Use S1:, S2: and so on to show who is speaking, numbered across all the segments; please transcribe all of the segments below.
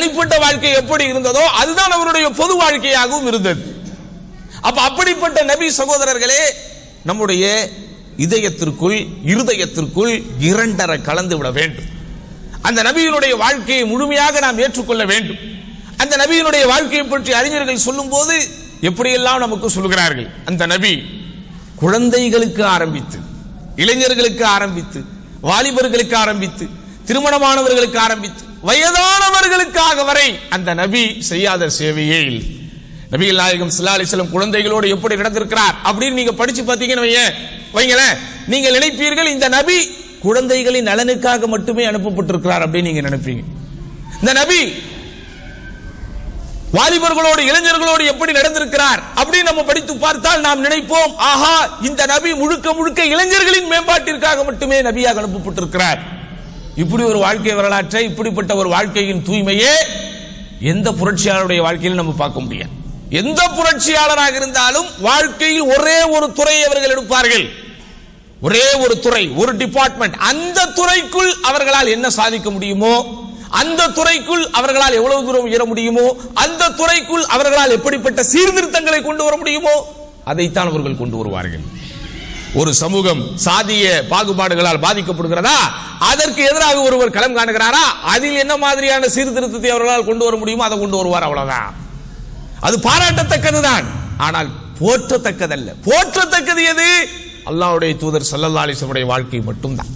S1: தனிப்பட்ட வாழ்க்கை எப்படி இருந்ததோ அதுதான் அவருடைய பொது வாழ்க்கையாகவும் இருந்தது அப்ப அப்படிப்பட்ட நபி சகோதரர்களே நம்முடைய இதயத்திற்குள் இருதயத்திற்குள் இரண்டரை கலந்து விட வேண்டும் அந்த நபியினுடைய வாழ்க்கையை முழுமையாக நாம் ஏற்றுக்கொள்ள வேண்டும் அந்த நபியினுடைய வாழ்க்கையை பற்றி அறிஞர்கள் சொல்லும்போது எப்படியெல்லாம் நமக்கு சொல்கிறார்கள் அந்த நபி குழந்தைகளுக்கு ஆரம்பித்து இளைஞர்களுக்கு ஆரம்பித்து வாலிபர்களுக்கு ஆரம்பித்து திருமணமானவர்களுக்கு ஆரம்பித்து வயதானவர்களுக்காக வரை அந்த நபி செய்யாத சேவையே இல்லை நபிகள் நாயகம் ஸல்லல்லாஹு அலைஹி வஸல்லம் குழந்தைகளோடு எப்படி நடந்திருக்கிறார் அப்படின்னு நீங்க படிச்சு பார்த்தீங்கன்னு வையேன் வைங்களேன் நீங்கள் நினைப்பீர்கள் இந்த நபி குழந்தைகளின் நலனுக்காக மட்டுமே அனுப்பப்பட்டிருக்கிறார் அப்படின்னு நீங்க நினைப்பீங்க இந்த நபி வாலிபர்களோடு இளைஞர்களோடு எப்படி நடந்திருக்கிறார் அப்படின்னு நம்ம படித்து பார்த்தால் நாம் நினைப்போம் ஆஹா இந்த நபி முழுக்க முழுக்க இளைஞர்களின் மேம்பாட்டிற்காக மட்டுமே நபியாக அனுப்பப்பட்டிருக்கிறார் இப்படி ஒரு வாழ்க்கை வரலாற்றை இப்படிப்பட்ட ஒரு வாழ்க்கையின் தூய்மையே எந்த புரட்சியாளருடைய வாழ்க்கையில் நம்ம பார்க்க முடியாது எந்த புரட்சியாளராக இருந்தாலும் வாழ்க்கையில் ஒரே ஒரு துறையை அவர்கள் எடுப்பார்கள் ஒரே ஒரு துறை ஒரு டிபார்ட்மெண்ட் அந்த துறைக்குள் அவர்களால் என்ன சாதிக்க முடியுமோ அந்த துறைக்குள் அவர்களால் எவ்வளவு தூரம் உயர முடியுமோ அந்த துறைக்குள் அவர்களால் எப்படிப்பட்ட சீர்திருத்தங்களை கொண்டு வர முடியுமோ அதைத்தான் அவர்கள் கொண்டு வருவார்கள் ஒரு சமூகம் சாதிய பாகுபாடுகளால் பாதிக்கப்படுகிறதா அதற்கு எதிராக ஒருவர் களம் காணுகிறாரா அதில் என்ன மாதிரியான சீர்திருத்தத்தை அவர்களால் கொண்டு வர முடியுமோ அதை கொண்டு வருவார் அவ்வளவுதான் அது பாராட்டத்தக்கதுதான் ஆனால் போற்றத்தக்கதல்ல போற்றத்தக்கது எது அல்லாஹ்வுடைய தூதர் ஸல்லல்லாஹு அலைஹி வஸல்லம் உடைய வாழ்க்கை மட்டும்தான்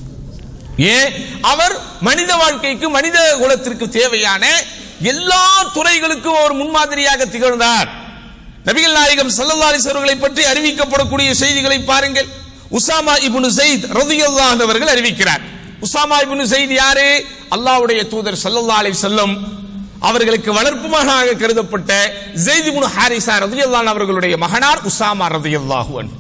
S1: ஏன் அவர் மனித வாழ்க்கைக்கு மனித குலத்திற்கு தேவையான எல்லா துறைகளுக்கும் அவர் முன்மாதிரியாக திகழ்ந்தார் நபிகள் நாயகம் ஸல்லல்லாஹு அலைஹி வஸல்லம் அவர்களை பற்றி அறிவிக்கப்படக்கூடிய செய்திகளை பாருங்கள் உசாமா இப்னு ஸைத் ரலியல்லாஹு அன்ஹு அவர்கள் அறிவிக்கிறார் உசாமா இப்னு ஸைத் யாரு அல்லாஹ்வுடைய தூதர் ஸல்லல்லாஹு அலைஹி வஸல்லம் அவர்களுக்கு வளர்ப்பு மகனாக கருதப்பட்ட ஜெயித் இப்னு ஹாரிசா ரலியல்லாஹு அன்ஹு அவர்களுடைய மகனார் உசாமா ரலியல்லாஹு அன்ஹு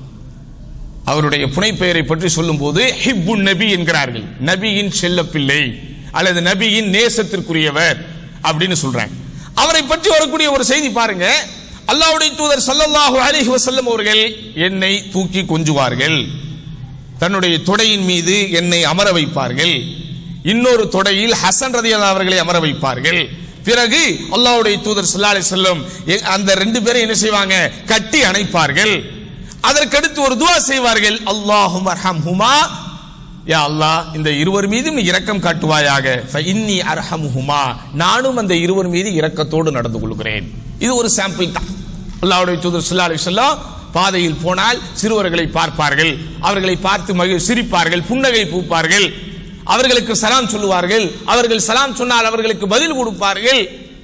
S1: அவருடைய புனைப்பெயரை பற்றி சொல்லும்போது ஹிப்புன் நபி என்கிறார்கள் நபியின் செல்லப்பிள்ளை அல்லது நபியின் நேசத்திற்குரியவர் அப்படின்னு சொல்றாங்க அவரை பற்றி வரக்கூடிய ஒரு செய்தி பாருங்க அல்லாஹ்வுடைய தூதர் ஸல்லல்லாஹு அலைஹி வஸல்லம் அவர்கள் என்னை தூக்கி கொஞ்சுவார்கள் தன்னுடைய தொடையின் மீது என்னை அமர வைப்பார்கள் இன்னொரு தொடையில் ஹசன் ரதியல்லாஹு அவர்களை அமர வைப்பார்கள் பிறகு அல்லாஹ்வுடைய தூதர் ஸல்லல்லாஹு அலைஹி வஸல்லம் எ- அந்த ரெண்டு பேரும் என்ன செய்வாங்க கட்டி அணைப்பார்கள் அதற்கடுத்து ஒரு துவா செய்வார்கள் அல்லாஹும் அர்ஹம்ஹுமா யா அல்லாஹ் இந்த இருவர் மீதும் நீ இரக்கம் காட்டுவாயாக இன்னி அர்ஹம்ஹுமா நானும் அந்த இருவர் மீது இரக்கத்தோடு நடந்து கொள்கிறேன் இது ஒரு சாம்பிள் தான் அல்லாஹ்வுடைய தூதர் ஸல்லல்லாஹு அலைஹி வஸல்லம் பாதையில் போனால் சிறுவர்களை பார்ப்பார்கள் அவர்களை பார்த்து மகிழ் சிரிப்பார்கள் புன்னகை பூப்பார்கள் அவர்களுக்கு சலாம் சொல்லுவார்கள் அவர்கள் சலாம் சொன்னால் அவர்களுக்கு பதில் கொடுப்பார்கள்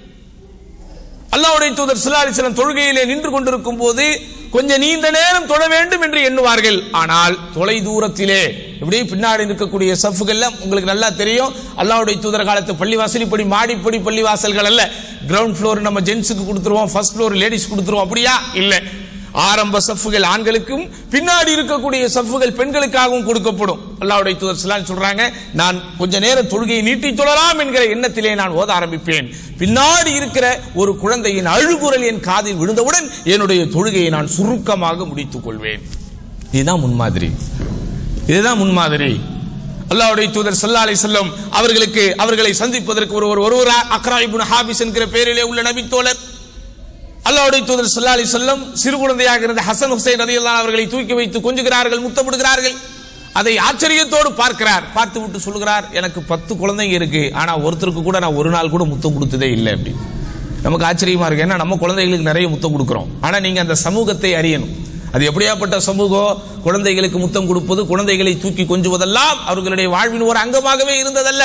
S1: அல்லாஹ்வுடைய தூதர் ஸல்லல்லாஹு அலைஹி வஸல்லம் தொழுகையிலே நின்று கொண்டிருக்கும் போது கொஞ்சம் நீண்ட நேரம் தொழ வேண்டும் என்று எண்ணுவார்கள் ஆனால் தொலை தூரத்திலே இப்படி பின்னாடி இருக்கக்கூடிய சஃப்கள்ல உங்களுக்கு நல்லா தெரியும் அல்லாஹ்வுடைய தூதர் காலத்து பள்ளிவாசல் இப்படி மாடிப்படி பள்ளிவாசல்கள் அல்ல கிரவுண்ட் ஃப்ளோர் நம்ம ஜென்ஸுக்கு கொடுத்துருவோம் ஃபர்ஸ்ட் ஃப்ளோர் லேடிஸ் கொடுத்துருவோம் அப்படியா இல்ல ஆரம்ப சஃப்புகள் ஆண்களுக்கும் பின்னாடி இருக்கக்கூடிய சஃப்புகள் பெண்களுக்காகவும் கொடுக்கப்படும் அல்லாஹ்வுடைய தூதர் ஸல்லல்லாஹு அலைஹி சொல்றாங்க நான் கொஞ்ச நேரம் தொழுகையை நீட்டி தொழலாம் என்கிற எண்ணத்திலே நான் ஓத ஆரம்பிப்பேன் பின்னாடி இருக்கிற ஒரு குழந்தையின் அழுகுரல் என் காதில் விழுந்தவுடன் என்னுடைய தொழுகையை நான் சுருக்கமாக முடித்துக் கொள்வேன் இதுதான் முன்மாதிரி இதுதான் முன்மாதிரி அல்லாஹ்வுடைய தூதர் ஸல்லல்லாஹு அலைஹி வஸல்லம் அவர்களுக்கு அவர்களை சந்திப்பதற்கு ஒருவர் ஒருவர் அக்ரா இப்னு ஹாபிஸ் என்கிற பெயரிலே உள்ள நபி தோழர் அல்லாஹ்வுடைய தூதர் ஸல்லல்லாஹு அலைஹி வஸல்லம் சிறு குழந்தையாக இருந்த ஹசன் ஹுசைன் ரலியல்லாஹு அவர்களை தூக்கி வைத்து கொஞ்சுகிறார்கள் முத்தமிடுகிறார்கள் அதை ஆச்சரியத்தோடு பார்க்கிறார் பார்த்து விட்டு சொல்லுகிறார் எனக்கு பத்து குழந்தைங்க இருக்கு ஆனா ஒருத்தருக்கு கூட நான் ஒரு நாள் கூட முத்தம் கொடுத்ததே இல்லை அப்படி நமக்கு ஆச்சரியமா இருக்கு ஏன்னா நம்ம குழந்தைகளுக்கு நிறைய முத்தம் கொடுக்கிறோம் ஆனா நீங்க அந்த சமூகத்தை அறியணும் அது எப்படியாப்பட்ட சமூகம் குழந்தைகளுக்கு முத்தம் கொடுப்பது குழந்தைகளை தூக்கி கொஞ்சுவதெல்லாம் அவர்களுடைய வாழ்வின் ஒரு அங்கமாகவே இருந்ததல்ல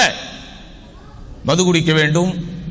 S1: மது குடிக்க வேண்டும்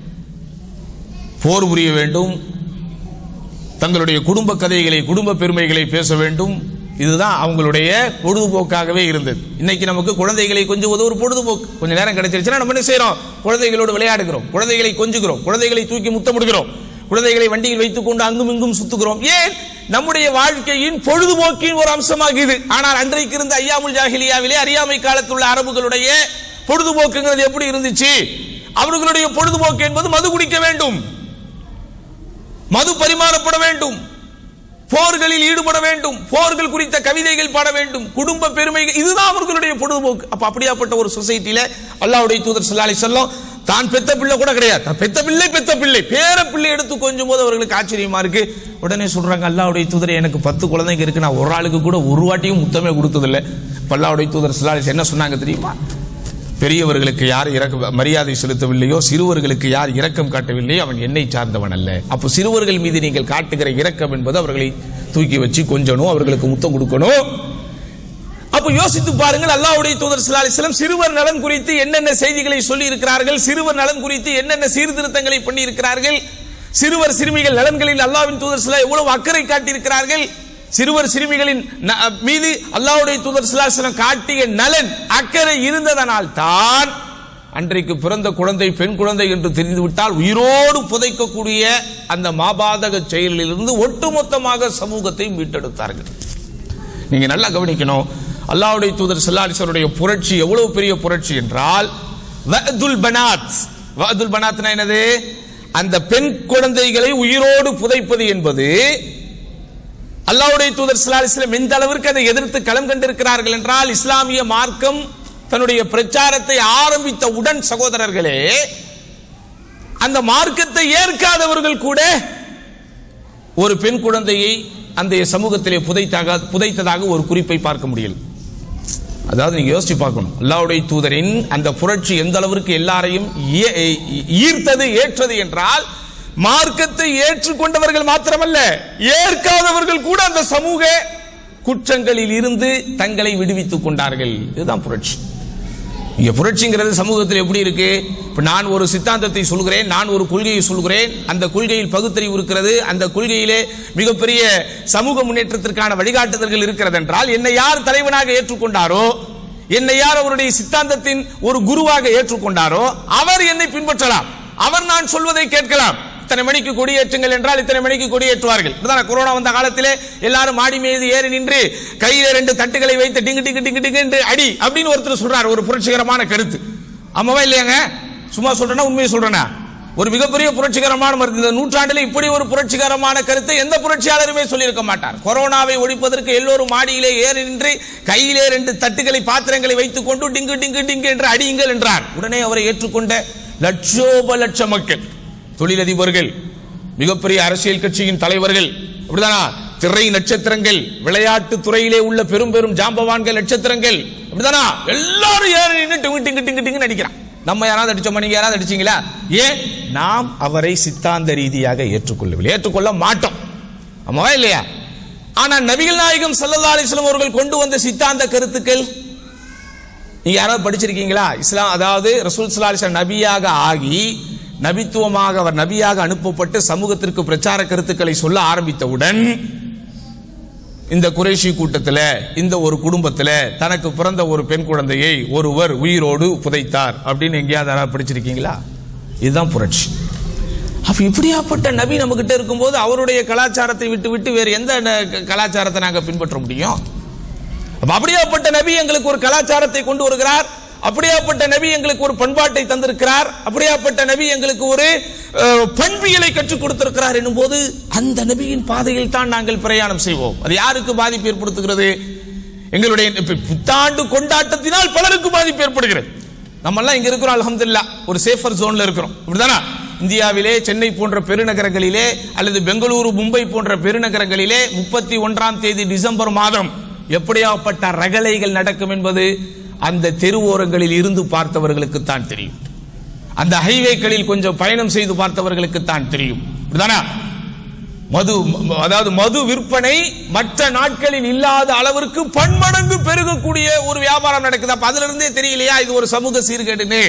S1: போர் புரிய வேண்டும் தங்களுடைய குடும்ப கதைகளை குடும்ப பெருமைகளை பேச வேண்டும் இதுதான் அவங்களுடைய பொழுதுபோக்காகவே இருந்தது இன்னைக்கு நமக்கு குழந்தைகளை கொஞ்சுவது ஒரு பொழுதுபோக்கு கொஞ்ச நேரம் கிடைச்சிருச்சுன்னா நம்ம என்ன செய்றோம் குழந்தைகளோடு விளையாடுகிறோம் குழந்தைகளை கொஞ்சுகிறோம் குழந்தைகளை தூக்கி முத்தமிடுகிறோம் குழந்தைகளை வண்டியில் வைத்துக் கொண்டு அங்கும் இங்கும் சுத்துகிறோம் ஏன் நம்முடைய வாழ்க்கையின் பொழுதுபோக்கின் ஒரு அம்சமாக இது ஆனால் அன்றைக்கு இருந்த ஐயாமுல் ஜாஹிலியாவிலே அறியாமை காலத்தில் உள்ள அரபுகளுடைய பொழுதுபோக்குங்கிறது எப்படி இருந்துச்சு அவர்களுடைய பொழுதுபோக்கு என்பது மது குடிக்க வேண்டும் மது பரிமாறப்பட வேண்டும் போர்களில் ஈடுபட வேண்டும் போர்கள் குறித்த கவிதைகள் பாட வேண்டும் குடும்ப பெருமை இதுதான் அவர்களுடைய பொழுதுபோக்கு அப்ப அப்படியாப்பட்ட ஒரு சொசைட்டில அல்லாஹ்வுடைய தூதர் ஸல்லல்லாஹு அலைஹி வஸல்லம் தான் பெத்த பிள்ளை கூட கிடையாது தான் பெத்த பிள்ளை பெத்த பிள்ளை பேர பிள்ளை எடுத்து கொஞ்சம் போது அவர்களுக்கு ஆச்சரியமா இருக்கு உடனே சொல்றாங்க அல்லாஹ்வுடைய தூதர் எனக்கு பத்து குழந்தைங்க இருக்கு நான் ஒரு ஆளுக்கு கூட ஒரு வாட்டியும் முத்தமே கொடுத்ததில்ல இப்ப அல்லாஹ்வுடைய தூதர் ஸல்லல்லாஹு அலைஹி வஸல்லம் என்ன சொன்னாங்க தெரியுமா பெரியவர்களுக்கு யார் இறக்க மரியாதை செலுத்தவில்லையோ சிறுவர்களுக்கு யார் இரக்கம் காட்டவில்லையோ அவன் என்னை சார்ந்தவன் அல்ல அப்போ சிறுவர்கள் மீது நீங்கள் காட்டுகிற இரக்கம் என்பது அவர்களை தூக்கி வச்சு கொஞ்சணும் அவர்களுக்கு முத்தம் கொடுக்கணும் அப்ப யோசித்து பாருங்கள் அல்லாஹ்வுடைய தூதர் ஸல்லல்லாஹு அலைஹி வஸல்லம் சிறுவர் நலன் குறித்து என்னென்ன செய்திகளை சொல்லி இருக்கிறார்கள் சிறுவர் நலன் குறித்து என்னென்ன சீர்திருத்தங்களை பண்ணி இருக்கிறார்கள் சிறுவர் சிறுமிகள் நலன்களில் அல்லாஹ்வின் தூதர் ஸல்லல்லாஹு எவ்வளவு அக்கறை காட்டியிருக்கிறார்கள் சிறுவர் சிறுமிகளின் ந- மீது அல்லாஹ்வுடைய தூதர் ஸல்லல்லாஹு அலைஹி வஸல்லம் காட்டிய நலன் அக்கறை இருந்ததனால் தான் அன்றைக்கு பிறந்த குழந்தை பெண் குழந்தை என்று தெரிந்துவிட்டால் உயிரோடு புதைக்கக்கூடிய அந்த மாபாதக செயலிலிருந்து ஒட்டுமொத்தமாக சமூகத்தை மீட்டெடுத்தார்கள் நீங்க நல்லா கவனிக்கணும் அல்லாஹ்வுடைய தூதர் ஸல்லல்லாஹு அலைஹி வஸல்லுடைய புரட்சி எவ்வளவு பெரிய புரட்சி என்றால் வஅதுல் பனாத் வஅதுல் பனாத்னா என்னது அந்த பெண் குழந்தைகளை உயிரோடு புதைப்பது என்பது அல்லாஹ்வுடைய தூதர் ஸல்லல்லாஹு அலைஹி வஸல்லம் எந்த அளவிற்கு அதை எதிர்த்து களம் கண்டிருக்கிறார்கள் என்றால் இஸ்லாமிய மார்க்கம் தன்னுடைய பிரச்சாரத்தை ஆரம்பித்த உடன் சகோதரர்களே அந்த மார்க்கத்தை ஏற்காதவர்கள் கூட ஒரு பெண் குழந்தையை அந்த சமூகத்திலே புதைத்தாக புதைத்ததாக ஒரு குறிப்பை பார்க்க முடியல அதாவது நீங்க யோசிச்சு பார்க்கணும் அல்லாஹ்வுடைய தூதரின் அந்த புரட்சி எந்த அளவிற்கு எல்லாரையும் ஈ- ஈ- ஈர்த்தது ஏற்றது என்றால் மார்க்கத்தை ஏற்றுக்கொண்டவர்கள் மாத்திரமல்ல ஏற்காதவர்கள் கூட அந்த சமூக குற்றங்களில் இருந்து தங்களை விடுவித்துக் கொண்டார்கள் இதுதான் புரட்சி இங்க புரட்சிங்கிறது சமூகத்தில் எப்படி இருக்கு இப்ப நான் ஒரு சித்தாந்தத்தை சொல்கிறேன் நான் ஒரு கொள்கையை சொல்கிறேன் அந்த கொள்கையில் பகுத்தறிவு இருக்கிறது அந்த கொள்கையிலே மிகப்பெரிய சமூக முன்னேற்றத்திற்கான வழிகாட்டுதல்கள் இருக்கிறது என்றால் என்னை யார் தலைவனாக ஏற்றுக்கொண்டாரோ என்னை யார் அவருடைய சித்தாந்தத்தின் ஒரு குருவாக ஏற்றுக்கொண்டாரோ அவர் என்னை பின்பற்றலாம் அவர் நான் சொல்வதை கேட்கலாம் இத்தனை மணிக்கு கொடியேற்றுங்கள் என்றால் இத்தனை மணிக்கு கொடியேற்றுவார்கள் இப்படிதான் கொரோனா வந்த காலத்திலே எல்லாரும் மாடி மீது ஏறி நின்று கையில ரெண்டு தட்டுகளை வைத்து டிங்கு டிங்கு டிங்கு டிங்கு என்று அடி அப்படின்னு ஒருத்தர் சொல்றார் ஒரு புரட்சிகரமான கருத்து ஆமாவா இல்லையாங்க சும்மா சொல்றேன்னா உண்மையை சொல்றேனா ஒரு மிகப்பெரிய புரட்சிகரமான மருந்து இந்த நூற்றாண்டில் இப்படி ஒரு புரட்சிகரமான கருத்தை எந்த புரட்சியாளருமே சொல்லியிருக்க மாட்டார் கொரோனாவை ஒழிப்பதற்கு எல்லோரும் மாடியிலே ஏறி நின்று கையிலே ரெண்டு தட்டுகளை பாத்திரங்களை வைத்துக் கொண்டு டிங்கு டிங்கு டிங்கு என்று அடியுங்கள் என்றார் உடனே அவரை ஏற்றுக்கொண்ட லட்சோப லட்ச மக்கள் தொழிலதிபர்கள் மிகப்பெரிய அரசியல் கட்சியின் தலைவர்கள் அப்படிதானா திரை நட்சத்திரங்கள் விளையாட்டு துறையிலே உள்ள பெரும் பெரும் ஜாம்பவான்கள் நட்சத்திரங்கள் அப்படிதானா எல்லாரும் ஏறி நின்று டிங்கு டிங்கு டிங்கு டிங்கு நடிக்கிறான் நம்ம யாராவது அடிச்சோமா நீங்க யாராவது அடிச்சீங்களா ஏன் நாம் அவரை சித்தாந்த ரீதியாக ஏற்றுக்கொள்ளவில்லை ஏற்றுக்கொள்ள மாட்டோம் ஆமாவா இல்லையா ஆனா நபிகள் நாயகம் ஸல்லல்லாஹு அலைஹி வஸல்லம் அவர்கள் கொண்டு வந்த சித்தாந்த கருத்துக்கள் நீங்க யாராவது படிச்சிருக்கீங்களா இஸ்லாம் அதாவது ரசூல் ஸல்லல்லாஹு அலைஹி வஸல்லம் நபியாக ஆகி நபித்துவமாக அவர் நபியாக அனுப்பப்பட்டு சமூகத்திற்கு பிரச்சார கருத்துக்களை சொல்ல ஆரம்பித்தவுடன் இந்த குறைஷி கூட்டத்துல இந்த ஒரு குடும்பத்துல தனக்கு பிறந்த ஒரு பெண் குழந்தையை ஒருவர் உயிரோடு புதைத்தார் அப்படின்னு எங்கேயாவது யாராவது படிச்சிருக்கீங்களா இதுதான் புரட்சி அப்ப இப்படியாப்பட்ட நபி நம்ம கிட்ட இருக்கும்போது அவருடைய கலாச்சாரத்தை விட்டு விட்டு வேறு எந்த ந- கலாச்சாரத்தை நாங்க பின்பற்ற முடியும் அப்ப அப்படியாப்பட்ட நபி எங்களுக்கு ஒரு கலாச்சாரத்தை கொண்டு வருகிறார் அப்படியாப்பட்ட நபி எங்களுக்கு ஒரு பண்பாட்டை தந்திருக்கிறார் அப்படியாப்பட்ட நபி எங்களுக்கு ஒரு அஹ், பண்பியலை கற்றுக் கொடுத்திருக்கிறார் என்னும் போது அந்த நபியின் பாதையில் தான் நாங்கள் பிரயாணம் செய்வோம் அது யாருக்கு பாதிப்பு ஏற்படுத்துகிறது எங்களுடைய இப்ப புத்தாண்டு கொண்டாட்டத்தினால் பலருக்கு பாதிப்பு ஏற்படுகிறது நம்ம எல்லாம் இங்க இருக்கிறோம் அல்ஹம்துலில்லாஹ் ஒரு சேஃபர் ஜோன்ல இருக்கிறோம் இப்படிதானா இந்தியாவிலே சென்னை போன்ற பெருநகரங்களிலே அல்லது பெங்களூரு மும்பை போன்ற பெருநகரங்களிலே முப்பத்தி ஒன்றாம் தேதி டிசம்பர் மாதம் எப்படியாப்பட்ட ரகளைகள் நடக்கும் என்பது அந்த தெருவோரங்களில் இருந்து பார்த்தவர்களுக்கு தான் தெரியும் அந்த ஹைவேக்களில் கொஞ்சம் பயணம் செய்து பார்த்தவர்களுக்கு தான் தெரியும் இப்படிதானா மது ம- அதாவது மது விற்பனை மற்ற நாட்களில் இல்லாத அளவிற்கு பன்மடங்கு பெருகக்கூடிய ஒரு வியாபாரம் நடக்குது அப்ப அதுல இருந்தே தெரியலையா இது ஒரு சமூக சீர்கேடுன்னு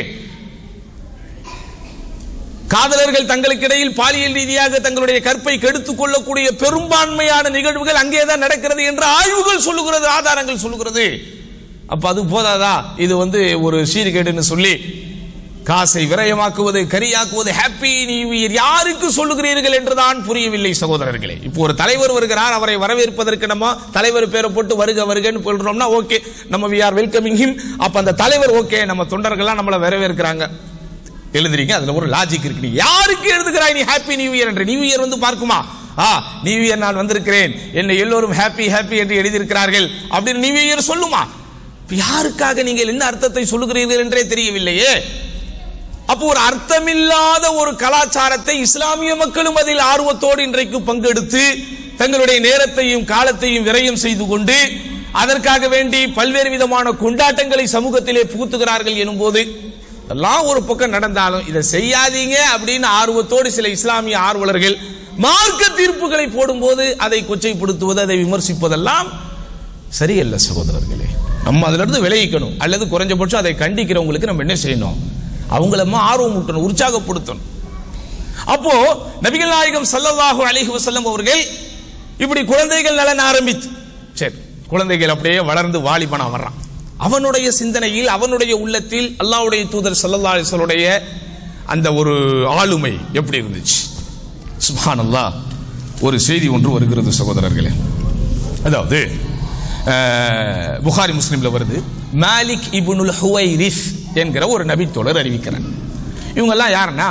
S1: காதலர்கள் தங்களுக்கு இடையில் பாலியல் ரீதியாக தங்களுடைய கற்பை கெடுத்துக் கொள்ளக்கூடிய பெரும்பான்மையான நிகழ்வுகள் அங்கேதான் நடக்கிறது என்று ஆய்வுகள் சொல்லுகிறது ஆதாரங்கள் சொல்லுகிறது அப்ப அது போதாதா இது வந்து ஒரு சீர்கேடுன்னு சொல்லி காசை விரயமாக்குவது கரியாக்குவது ஹாப்பி நியூ இயர் யாருக்கு சொல்லுகிறீர்கள் என்றுதான் புரியவில்லை சகோதரர்களே இப்போ ஒரு தலைவர் வருகிறார் அவரை வரவேற்பதற்கு நம்ம தலைவர் பேரை போட்டு வருக வருகன்னு சொல்றோம்னா ஓகே நம்ம வி ஆர் வெல்கமிங் ஹிம் அப்ப அந்த தலைவர் ஓகே நம்ம தொண்டர்கள்லாம் நம்மளை வரவேற்கிறாங்க எழுதுறீங்க அதுல ஒரு லாஜிக் இருக்கு நீ யாருக்கு எழுதுகிறாய் நீ ஹாப்பி நியூ இயர் என்று நியூ இயர் வந்து பார்க்குமா ஆ நியூ இயர் நான் வந்திருக்கிறேன் என்னை எல்லோரும் ஹாப்பி ஹாப்பி என்று எழுதியிருக்கிறார்கள் அப்படின்னு நியூ இயர் சொல்லுமா இப்ப யாருக்காக நீங்கள் என்ன அர்த்தத்தை சொல்லுகிறீர்கள் என்றே தெரியவில்லையே அப்போ ஒரு அர்த்தமில்லாத ஒரு கலாச்சாரத்தை இஸ்லாமிய மக்களும் அதில் ஆர்வத்தோடு இன்றைக்கு பங்கெடுத்து தங்களுடைய நேரத்தையும் காலத்தையும் விரயம் செய்து கொண்டு அதற்காக வேண்டி பல்வேறு விதமான கொண்டாட்டங்களை சமூகத்திலே புகுத்துகிறார்கள் எனும்போது எல்லாம் ஒரு பக்கம் நடந்தாலும் இதை செய்யாதீங்க அப்படின்னு ஆர்வத்தோடு சில இஸ்லாமிய ஆர்வலர்கள் மார்க்க தீர்ப்புகளை போடும்போது அதை கொச்சைப்படுத்துவது அதை விமர்சிப்பதெல்லாம் சரியல்ல சகோதரர்களே நம்ம அதுல இருந்து விளைவிக்கணும் அல்லது குறைஞ்சபட்சம் அதை கண்டிக்கிறவங்களுக்கு நம்ம என்ன செய்யணும் அவங்களமா ஆர்வம் ஊட்டணும் உற்சாகப்படுத்தணும் அப்போ நபிகள் நாயகம் ஸல்லல்லாஹு அலைஹி வஸல்லம் அவர்கள் இப்படி குழந்தைகள் நலன் ஆரம்பித்து சரி குழந்தைகள் அப்படியே வளர்ந்து வாலிபனா வர்றான் அவனுடைய சிந்தனையில் அவனுடைய உள்ளத்தில் அல்லாஹ்வுடைய தூதர் ஸல்லல்லாஹு அலைஹி வஸல்லுடைய அந்த ஒரு ஆளுமை எப்படி இருந்துச்சு சுப்ஹானல்லாஹ் ஒரு செய்தி ஒன்று வருகிறது சகோதரர்களே அதாவது அஹ், புகாரி முஸ்லிம்ல வருது மாலிக் இப்னுல் ஹுவைரிஸ் என்கிற ஒரு நபித்தோழர் அறிவிக்கிறார் இவங்கெல்லாம் யாருன்னா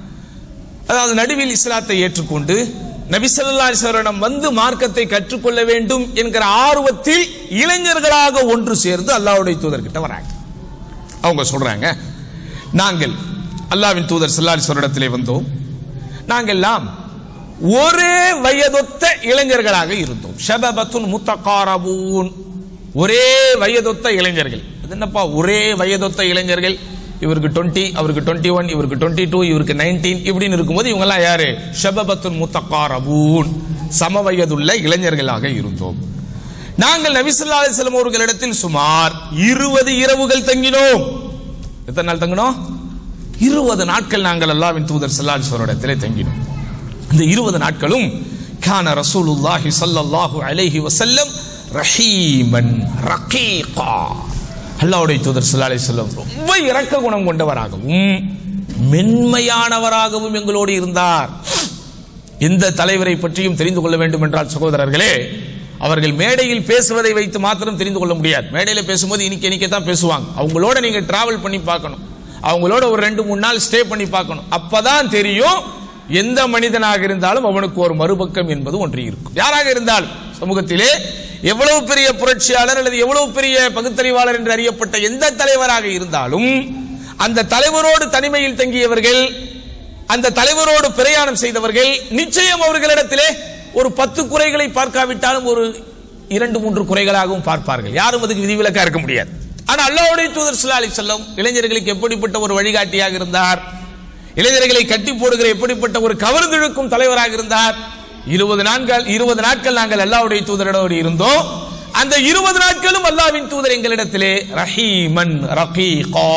S1: அதாவது நடுவில் இஸ்லாத்தை ஏற்றுக்கொண்டு நபி ஸல்லல்லாஹு அலைஹி வஸல்லம் வந்து மார்க்கத்தை கற்றுக்கொள்ள வேண்டும் என்கிற ஆர்வத்தில் இளைஞர்களாக ஒன்று சேர்ந்து அல்லாஹ்வுடைய தூதர்கிட்ட வராங்க அவங்க சொல்றாங்க நாங்கள் அல்லாஹ்வின் தூதர் ஸல்லல்லாஹு அலைஹி வஸல்லத்திலே வந்தோம் நாங்கெல்லாம் ஒரே வயதொத்த இளைஞர்களாக இருந்தோம் ஷபபத்துன் முத்தகாரபூன் ஒரே வயதொத்த இளைஞர்கள் அது என்னப்பா ஒரே வயதொத்த இளைஞர்கள் இவருக்கு 20 அவருக்கு 21 ஒன் இவருக்கு 22 டூ இவருக்கு 19 இப்படின்னு இருக்கும்போது இவங்க எல்லாம் யாரு ஷபபத்துன் முத்தகாரபூன் சம வயதுள்ள இளைஞர்களாக இருந்தோம் நாங்கள் நபி ஸல்லல்லாஹு அலைஹி வஸல்லம் அவர்களிடத்தில் சுமார் இருபது இரவுகள் தங்கினோம் எத்தனை நாள் தங்கினோம் இருபது நாட்கள் நாங்கள் அல்லாஹ்வின் தூதர் ஸல்லல்லாஹு அலைஹி வஸல்லம் இடத்திலே தங்கினோம் இந்த இருபது நாட்களும் கான ரசூலுல்லாஹி ஸல்லல்லாஹு அலைஹி வஸல்லம் ரஹீமன் ரகீகா அல்லாஹ்வுடைய தூதர் ஸல்லல்லாஹு அலைஹி வஸல்லம் ரொம்ப இரக்க குணம் கொண்டவராகவும் மென்மையானவராகவும் எங்களோடு இருந்தார் எந்த தலைவரை பற்றியும் தெரிந்து கொள்ள வேண்டும் என்றால் சகோதரர்களே அவர்கள் மேடையில் பேசுவதை வைத்து மாத்திரம் தெரிந்து கொள்ள முடியாது மேடையில பேசும்போது இனிக்க இனிக்க தான் பேசுவாங்க அவங்களோட நீங்க டிராவல் பண்ணி பார்க்கணும் அவங்களோட ஒரு ரெண்டு மூணு நாள் ஸ்டே பண்ணி பார்க்கணும் அப்பதான் தெரியும் எந்த மனிதனாக இருந்தாலும் அவனுக்கு ஒரு மறுபக்கம் என்பது ஒன்று இருக்கும் யாராக இருந்தாலும் சமூகத்திலே எவ்வளவு பெரிய புரட்சியாளர் அல்லது எவ்வளவு பெரிய பகுத்தறிவாளர் என்று அறியப்பட்ட எந்த தலைவராக இருந்தாலும் அந்த தலைவரோடு தனிமையில் தங்கியவர்கள் அந்த தலைவரோடு பிரயாணம் செய்தவர்கள் நிச்சயம் அவர்களிடத்திலே ஒரு பத்து குறைகளை பார்க்காவிட்டாலும் ஒரு இரண்டு மூன்று குறைகளாகவும் பார்ப்பார்கள் யாரும் அதுக்கு விதிவிலக்கா இருக்க முடியாது ஆனா அல்லாஹ்வுடைய தூதர் ஸல்லல்லாஹு அலைஹி வஸல்லம் இளைஞர்களுக்கு எப்படிப்பட்ட ஒரு வழிகாட்டியாக இருந்தார் இளைஞர்களை கட்டி போடுகிற எப்படிப்பட்ட ஒரு கவர்ந்திழுக்கும் தலைவராக இருந்தார் இருபது நாட்கள் இருபது நாட்கள் நாங்கள் அல்லாஹ்வுடைய தூதரோடு இருந்தோம் அந்த இருபது நாட்களும் அல்லாஹ்வின் தூதர் எங்களிடத்திலே ரஹீமன் ரகீகா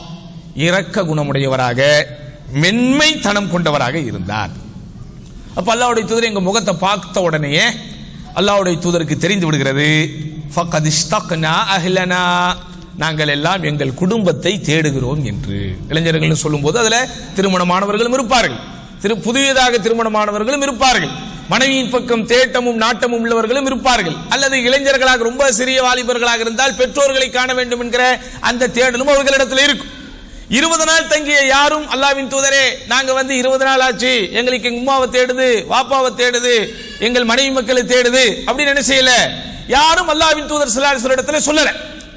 S1: இரக்க குணமுடையவராக மென்மைத்தனம் கொண்டவராக இருந்தார் அப்ப அல்லாஹ்வுடைய தூதர் எங்க முகத்தை பார்த்த உடனேயே அல்லாஹ்வுடைய தூதருக்கு தெரிந்து விடுகிறது ஃபக்கத் இஷ்தக்னா அஹ்லனா நாங்கள் எல்லாம் எங்கள் குடும்பத்தை தேடுகிறோம் என்று இளைஞர்கள் சொல்லும்போது அதுல திருமணமானவர்களும் இருப்பார்கள் திரு புதியதாக திருமணமானவர்களும் இருப்பார்கள் மனைவியின் பக்கம் தேட்டமும் நாட்டமும் உள்ளவர்களும் இருப்பார்கள் அல்லது இளைஞர்களாக ரொம்ப சிறிய வாலிபர்களாக இருந்தால் பெற்றோர்களை காண வேண்டும் என்கிற அந்த தேடலும் அவர்களிடத்தில் இருக்கும் இருபது நாள் தங்கிய யாரும் அல்லாவின் தூதரே நாங்க வந்து இருபது நாள் ஆச்சு எங்களுக்கு எங்க உமாவை தேடுது வாப்பாவை தேடுது எங்கள் மனைவி மக்களை தேடுது அப்படின்னு என்ன செய்யல யாரும் அல்லாவின் தூதர் சிலாரி இடத்துல சொல்லல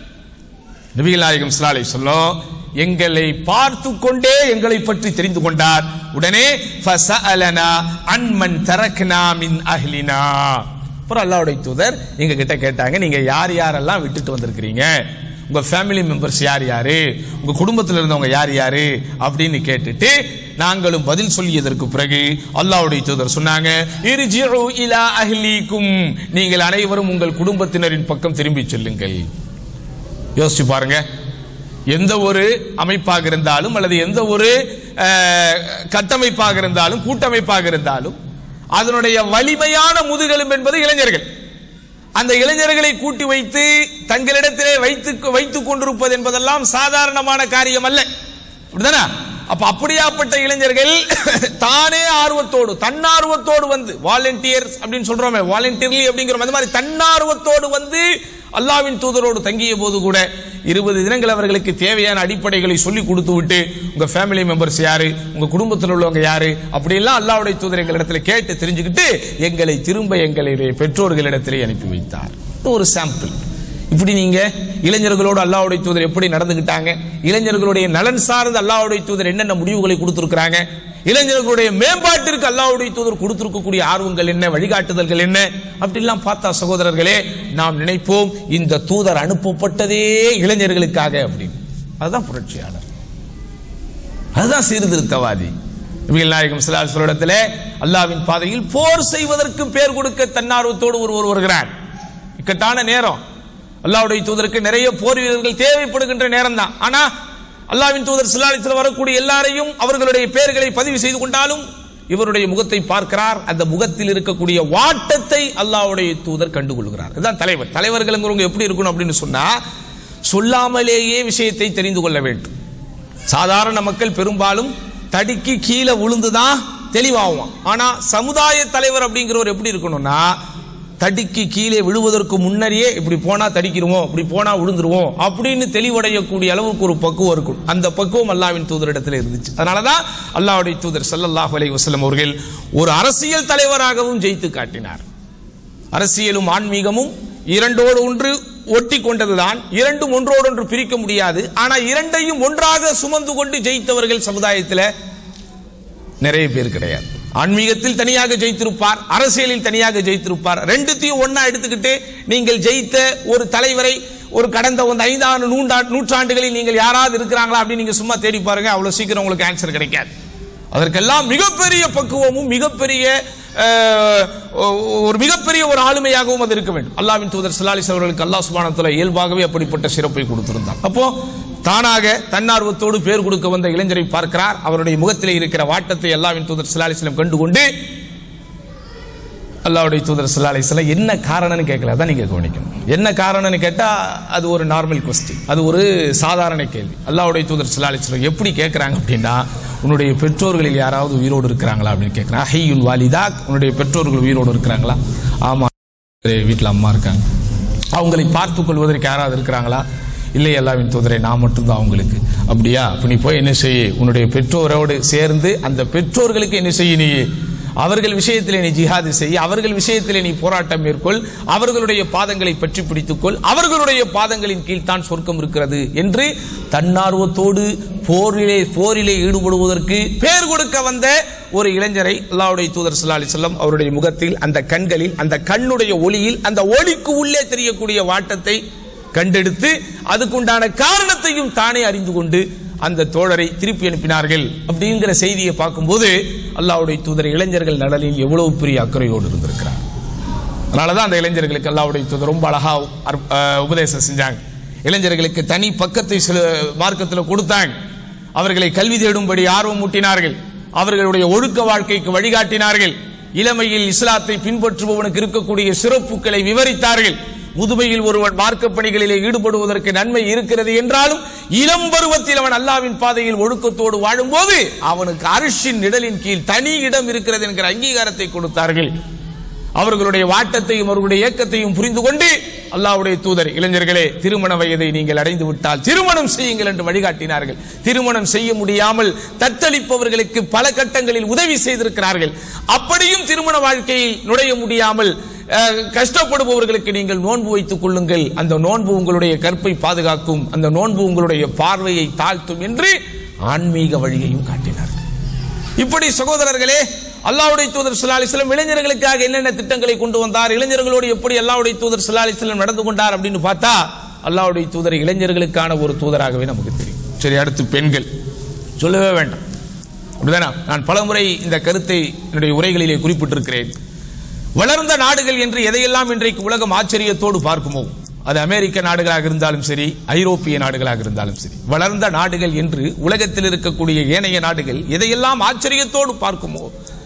S1: நபிகள் நாயகம் சிலாலை சொல்லும் எங்களை பார்த்து கொண்டே எங்களை பற்றி தெரிந்து கொண்டார் உடனே ஃபஸஅலனா அன்மன் தரக்னா மின் அஹ்லினா அப்புறம் அல்லாஹ்வுடைய தூதர் எங்க கிட்ட கேட்டாங்க நீங்க யார் யாரெல்லாம் விட்டுட்டு வந்திருக்கிறீங்க உங்க ஃபேமிலி மெம்பர்ஸ் யார் யாரு உங்க குடும்பத்தில் இருந்தவங்க யார் யாரு அப்படின்னு கேட்டுட்டு நாங்களும் பதில் சொல்லியதற்கு பிறகு அல்லாஹ்வுடைய தூதர் சொன்னாங்க இர்ஜிஉ இலா அஹ்லீக்கும் நீங்கள் அனைவரும் உங்கள் குடும்பத்தினரின் பக்கம் திரும்பி செல்லுங்கள் யோசிச்சு பாருங்க எந்த ஒரு அமைப்பாக இருந்தாலும் அல்லது எந்த ஒரு அஹ், கட்டமைப்பாக இருந்தாலும் கூட்டமைப்பாக இருந்தாலும் அதனுடைய வலிமையான முதுகெலும்பு என்பது இளைஞர்கள் அந்த இளைஞர்களை கூட்டி வைத்து தங்களிடத்திலே வைத்து வைத்துக் கொண்டிருப்பது என்பதெல்லாம் சாதாரணமான காரியம் அல்ல அப்படிதானே அப்ப அப்படியாப்பட்ட இளைஞர்கள் தானே ஆர்வத்தோடு தன்னார்வத்தோடு வந்து வாலண்டியர்ஸ் அப்படின்னு சொல்றோமே வாலண்டியர்லி அப்படிங்கிற அந்த மாதிரி தன்னார்வத்தோடு வந்து அல்லாவின் தூதரோடு தங்கிய போது கூட இருபது தினங்கள் அவர்களுக்கு தேவையான அடிப்படைகளை சொல்லி கொடுத்து விட்டு உங்க ஃபேமிலி மெம்பர்ஸ் யாரு உங்க குடும்பத்தில் உள்ளவங்க யாரு அப்படியெல்லாம் அல்லாவுடைய தூதர் எங்களிடத்தில் கேட்டு தெரிஞ்சுக்கிட்டு எங்களை திரும்ப எங்களுடைய பெற்றோர்களிடத்திலே அனுப்பி வைத்தார் இது ஒரு சாம்பிள் இப்படி நீங்க இளைஞர்களோடு அல்லாஹ்வுடைய தூதர் எப்படி நடந்துகிட்டாங்க இளைஞர்களுடைய நலன் சார்ந்து அல்லாஹ்வுடைய தூதர் என்னென்ன முடிவுகளை கொடுத்திருக்கிறாங்க இளைஞர்களுடைய மேம்பாட்டிற்கு அல்லாஹ்வுடைய தூதர் கொடுத்திருக்கக்கூடிய ஆர்வங்கள் என்ன வழிகாட்டுதல்கள் என்ன அப்படிலாம் பார்த்தா சகோதரர்களே நாம் நினைப்போம் இந்த தூதர் அனுப்பப்பட்டதே இளைஞர்களுக்காக அப்படின்னு அதுதான் புரட்சியாளர் அதுதான் சீர்திருத்தவாதி நபிகள் நாயகம் ஸல்லல்லாஹு இடத்துல அல்லாவின் பாதையில் போர் செய்வதற்கு பேர் கொடுக்க தன்னார்வத்தோடு ஒருவர் வருகிறார் இக்கட்டான நேரம் அல்லாஹ்வுடைய தூதருக்கு நிறைய போர் வீரர்கள் தேவைப்படுகின்ற நேரம் தான் ஆனா அல்லாவின் தூதர் சிலாலத்தில் வரக்கூடிய எல்லாரையும் அவர்களுடைய பெயர்களை பதிவு செய்து கொண்டாலும் இவருடைய முகத்தை பார்க்கிறார் அந்த முகத்தில் இருக்கக்கூடிய வாட்டத்தை அல்லாஹ்வுடைய தூதர் கண்டுகொள்கிறார் இதுதான் தலைவர் தலைவர்கள்ங்கிறவங்க எப்படி இருக்கணும் அப்படின்னு சொன்னா சொல்லாமலேயே விஷயத்தை தெரிந்து கொள்ள வேண்டும் சாதாரண மக்கள் பெரும்பாலும் தடிக்கு கீழே விழுந்துதான் தெளிவாகுவான் ஆனா சமுதாய தலைவர் அப்படிங்கிறவர் எப்படி இருக்கணும்னா தடிக்கு கீழே விழுவதற்கு முன்னரே இப்படி போனா தடிக்கிறோம் இப்படி போனா விழுந்துருவோம் அப்படின்னு தெளிவடையக்கூடிய அளவுக்கு ஒரு பக்குவம் இருக்கும் அந்த பக்குவம் அல்லாவின் தூதரிடத்தில் இருந்துச்சு அதனாலதான் அல்லாஹ்வுடைய தூதர் ஸல்லல்லாஹு அலைஹி வஸல்லம் அவர்கள் ஒரு அரசியல் தலைவராகவும் ஜெயித்து காட்டினார் அரசியலும் ஆன்மீகமும் இரண்டோடு ஒன்று ஒட்டி கொண்டதுதான் இரண்டும் ஒன்றோடு ஒன்று பிரிக்க முடியாது ஆனா இரண்டையும் ஒன்றாக சுமந்து கொண்டு ஜெயித்தவர்கள் சமுதாயத்தில் நிறைய பேர் கிடையாது ஆன்மீகத்தில் தனியாக ஜெயித்திருப்பார் அரசியலில் தனியாக ஜெயித்திருப்பார் ரெண்டுத்தையும் ஒண்ணா எடுத்துக்கிட்டு நீங்கள் ஜெயித்த ஒரு தலைவரை ஒரு கடந்த ஒரு ஐந்தாண்டு நூண்டா நூற்றாண்டுகளில் நீங்கள் யாராவது இருக்கிறாங்களா அப்படின்னு நீங்க சும்மா தேடி பாருங்க அவ்வளவு சீக்கிரம் உங்களுக்கு ஆன்சர் கிடைக்காது அதற்கெல்லாம் மிகப்பெரிய பக்குவமும் மிகப்பெரிய அஹ், ஒரு மிகப்பெரிய ஒரு ஆளுமையாகவும் அது இருக்க வேண்டும் அல்லாவின் தூதர் சல்லாலிஸ் அவர்களுக்கு அல்லாஹ் சுபானத்துல இயல்பாகவே அப்படிப்பட்ட சிறப்பை கொடுத்திருந்தார் அப்போ தானாக தன்னார்வத்தோடு பேர் கொடுக்க வந்த இளைஞரை பார்க்கிறார் அவருடைய முகத்திலே இருக்கிற வாட்டத்தை அல்லாவின் தூதர் சல்லாலிஸ்லம் கண்டுகொண்டு அல்லாவுடைய தூதர் சல்லா அலிஸ்லாம் என்ன காரணம்னு கேட்கல அதான் நீங்க கவனிக்கணும் என்ன காரணம்னு கேட்டா அது ஒரு நார்மல் கொஸ்டின் அது ஒரு சாதாரண கேள்வி அல்லாவுடைய தூதர் சல்லா அலிஸ்லாம் எப்படி கேட்கறாங்க அப்படின்னா உன்னுடைய பெற்றோர்களில் யாராவது உயிரோடு இருக்கிறாங்களா அப்படின்னு கேட்கறாங்க ஹையுல் வாலிதா உன்னுடைய பெற்றோர்கள் உயிரோடு இருக்கிறாங்களா ஆமா வீட்டில் அம்மா இருக்காங்க அவங்களை பார்த்துக் கொள்வதற்கு யாராவது இருக்கிறாங்களா இல்லை அல்லாவின் தூதரை நான் மட்டும்தான் அவங்களுக்கு அப்படியா அப்ப நீ போய் என்ன செய்ய உன்னுடைய பெற்றோரோடு சேர்ந்து அந்த பெற்றோர்களுக்கு என்ன செய்ய நீ அவர்கள் விஷயத்திலே நீ ஜிஹாது செய்ய அவர்கள் விஷயத்திலே நீ போராட்டம் மேற்கொள் அவர்களுடைய பாதங்களை பற்றி பிடித்துக்கொள் அவர்களுடைய பாதங்களின் கீழ் தான் சொர்க்கம் இருக்கிறது என்று தன்னார்வத்தோடு போரிலே போரிலே ஈடுபடுவதற்கு பேர் கொடுக்க வந்த ஒரு இளைஞரை அல்லாஹ்வுடைய தூதர் ஸல்லல்லாஹு அலைஹி வஸல்லம் அவருடைய முகத்தில் அந்த கண்களில் அந்த கண்ணுடைய ஒளியில் அந்த ஒளிக்கு உள்ளே தெரியக்கூடிய வாட்டத்தை கண்டெடுத்து அதுக்குண்டான காரணத்தையும் தானே அறிந்து கொண்டு அந்த தோழரை திருப்பி அனுப்பினார்கள் அப்படிங்கிற செய்தியை பார்க்கும்போது அல்லாஹ்வுடைய தூதர் இளைஞர்கள் நலனில் எவ்வளவு பெரிய அக்கறையோடு இருந்திருக்கிறார் அதனாலதான் அந்த இளைஞர்களுக்கு அல்லாஹ்வுடைய தூதர் ரொம்ப அழகா அற்- அஹ் உபதேசம் செஞ்சாங்க இளைஞர்களுக்கு தனி பக்கத்தை சில மார்க்கத்தில் கொடுத்தாங்க அவர்களை கல்வி தேடும்படி ஆர்வம் ஊட்டினார்கள் அவர்களுடைய ஒழுக்க வாழ்க்கைக்கு வழிகாட்டினார்கள் இளமையில் இஸ்லாத்தை பின்பற்றுபவனுக்கு இருக்கக்கூடிய சிறப்புகளை விவரித்தார்கள் முதுமையில் ஒருவன் மார்க்கப் பணிகளிலே ஈடுபடுவதற்கு நன்மை இருக்கிறது என்றாலும் இளம் பருவத்தில் அவன் அல்லாவின் பாதையில் ஒழுக்கத்தோடு வாழும்போது அவனுக்கு அரிசின் நிழலின் கீழ் தனி இடம் இருக்கிறது என்கிற அங்கீகாரத்தை கொடுத்தார்கள் அவர்களுடைய வாட்டத்தையும் அவர்களுடைய இயக்கத்தையும் புரிந்து கொண்டு அல்லாஹ்வுடைய தூதர் இளைஞர்களே திருமண வயதை நீங்கள் அடைந்து விட்டால் திருமணம் செய்யுங்கள் என்று வழிகாட்டினார்கள் திருமணம் செய்ய முடியாமல் தத்தளிப்பவர்களுக்கு பல கட்டங்களில் உதவி செய்திருக்கிறார்கள் அப்படியும் திருமண வாழ்க்கையில் நுழைய முடியாமல் அஹ், கஷ்டப்படுபவர்களுக்கு நீங்கள் நோன்பு வைத்துக் கொள்ளுங்கள் அந்த நோன்பு உங்களுடைய கற்பை பாதுகாக்கும் அந்த நோன்பு உங்களுடைய பார்வையை தாழ்த்தும் என்று ஆன்மீக வழியையும் காட்டினார்கள் இப்படி சகோதரர்களே அல்லாஹ்வுடைய தூதர் ஸல்லல்லாஹு அலைஹி வஸல்லம் இளைஞர்களுக்காக என்னென்ன திட்டங்களை கொண்டு வந்தார் இளைஞர்களோடு எப்படி அல்லாஹ்வுடைய தூதர் ஸல்லல்லாஹு அலைஹி வஸல்லம் நடந்து கொண்டார் அப்படின்னு பார்த்தா அல்லாஹ்வுடைய தூதர் இளைஞர்களுக்கான ஒரு தூதராகவே நமக்கு தெரியும் சரி அடுத்து பெண்கள் சொல்லவே வேண்டாம் அப்படிதானா நான் பலமுறை இந்த கருத்தை என்னுடைய உரைகளிலே குறிப்பிட்டிருக்கிறேன் வளர்ந்த நாடுகள் என்று எதையெல்லாம் இன்றைக்கு உலகம் ஆச்சரியத்தோடு பார்க்குமோ அது அமெரிக்க நாடுகளாக இருந்தாலும் சரி ஐரோப்பிய நாடுகளாக இருந்தாலும் சரி வளர்ந்த நாடுகள் என்று உலகத்தில் இருக்கக்கூடிய ஏனைய நாடுகள் எதையெல்லாம் ஆச்சரியத்தோடு பார்க்குமோ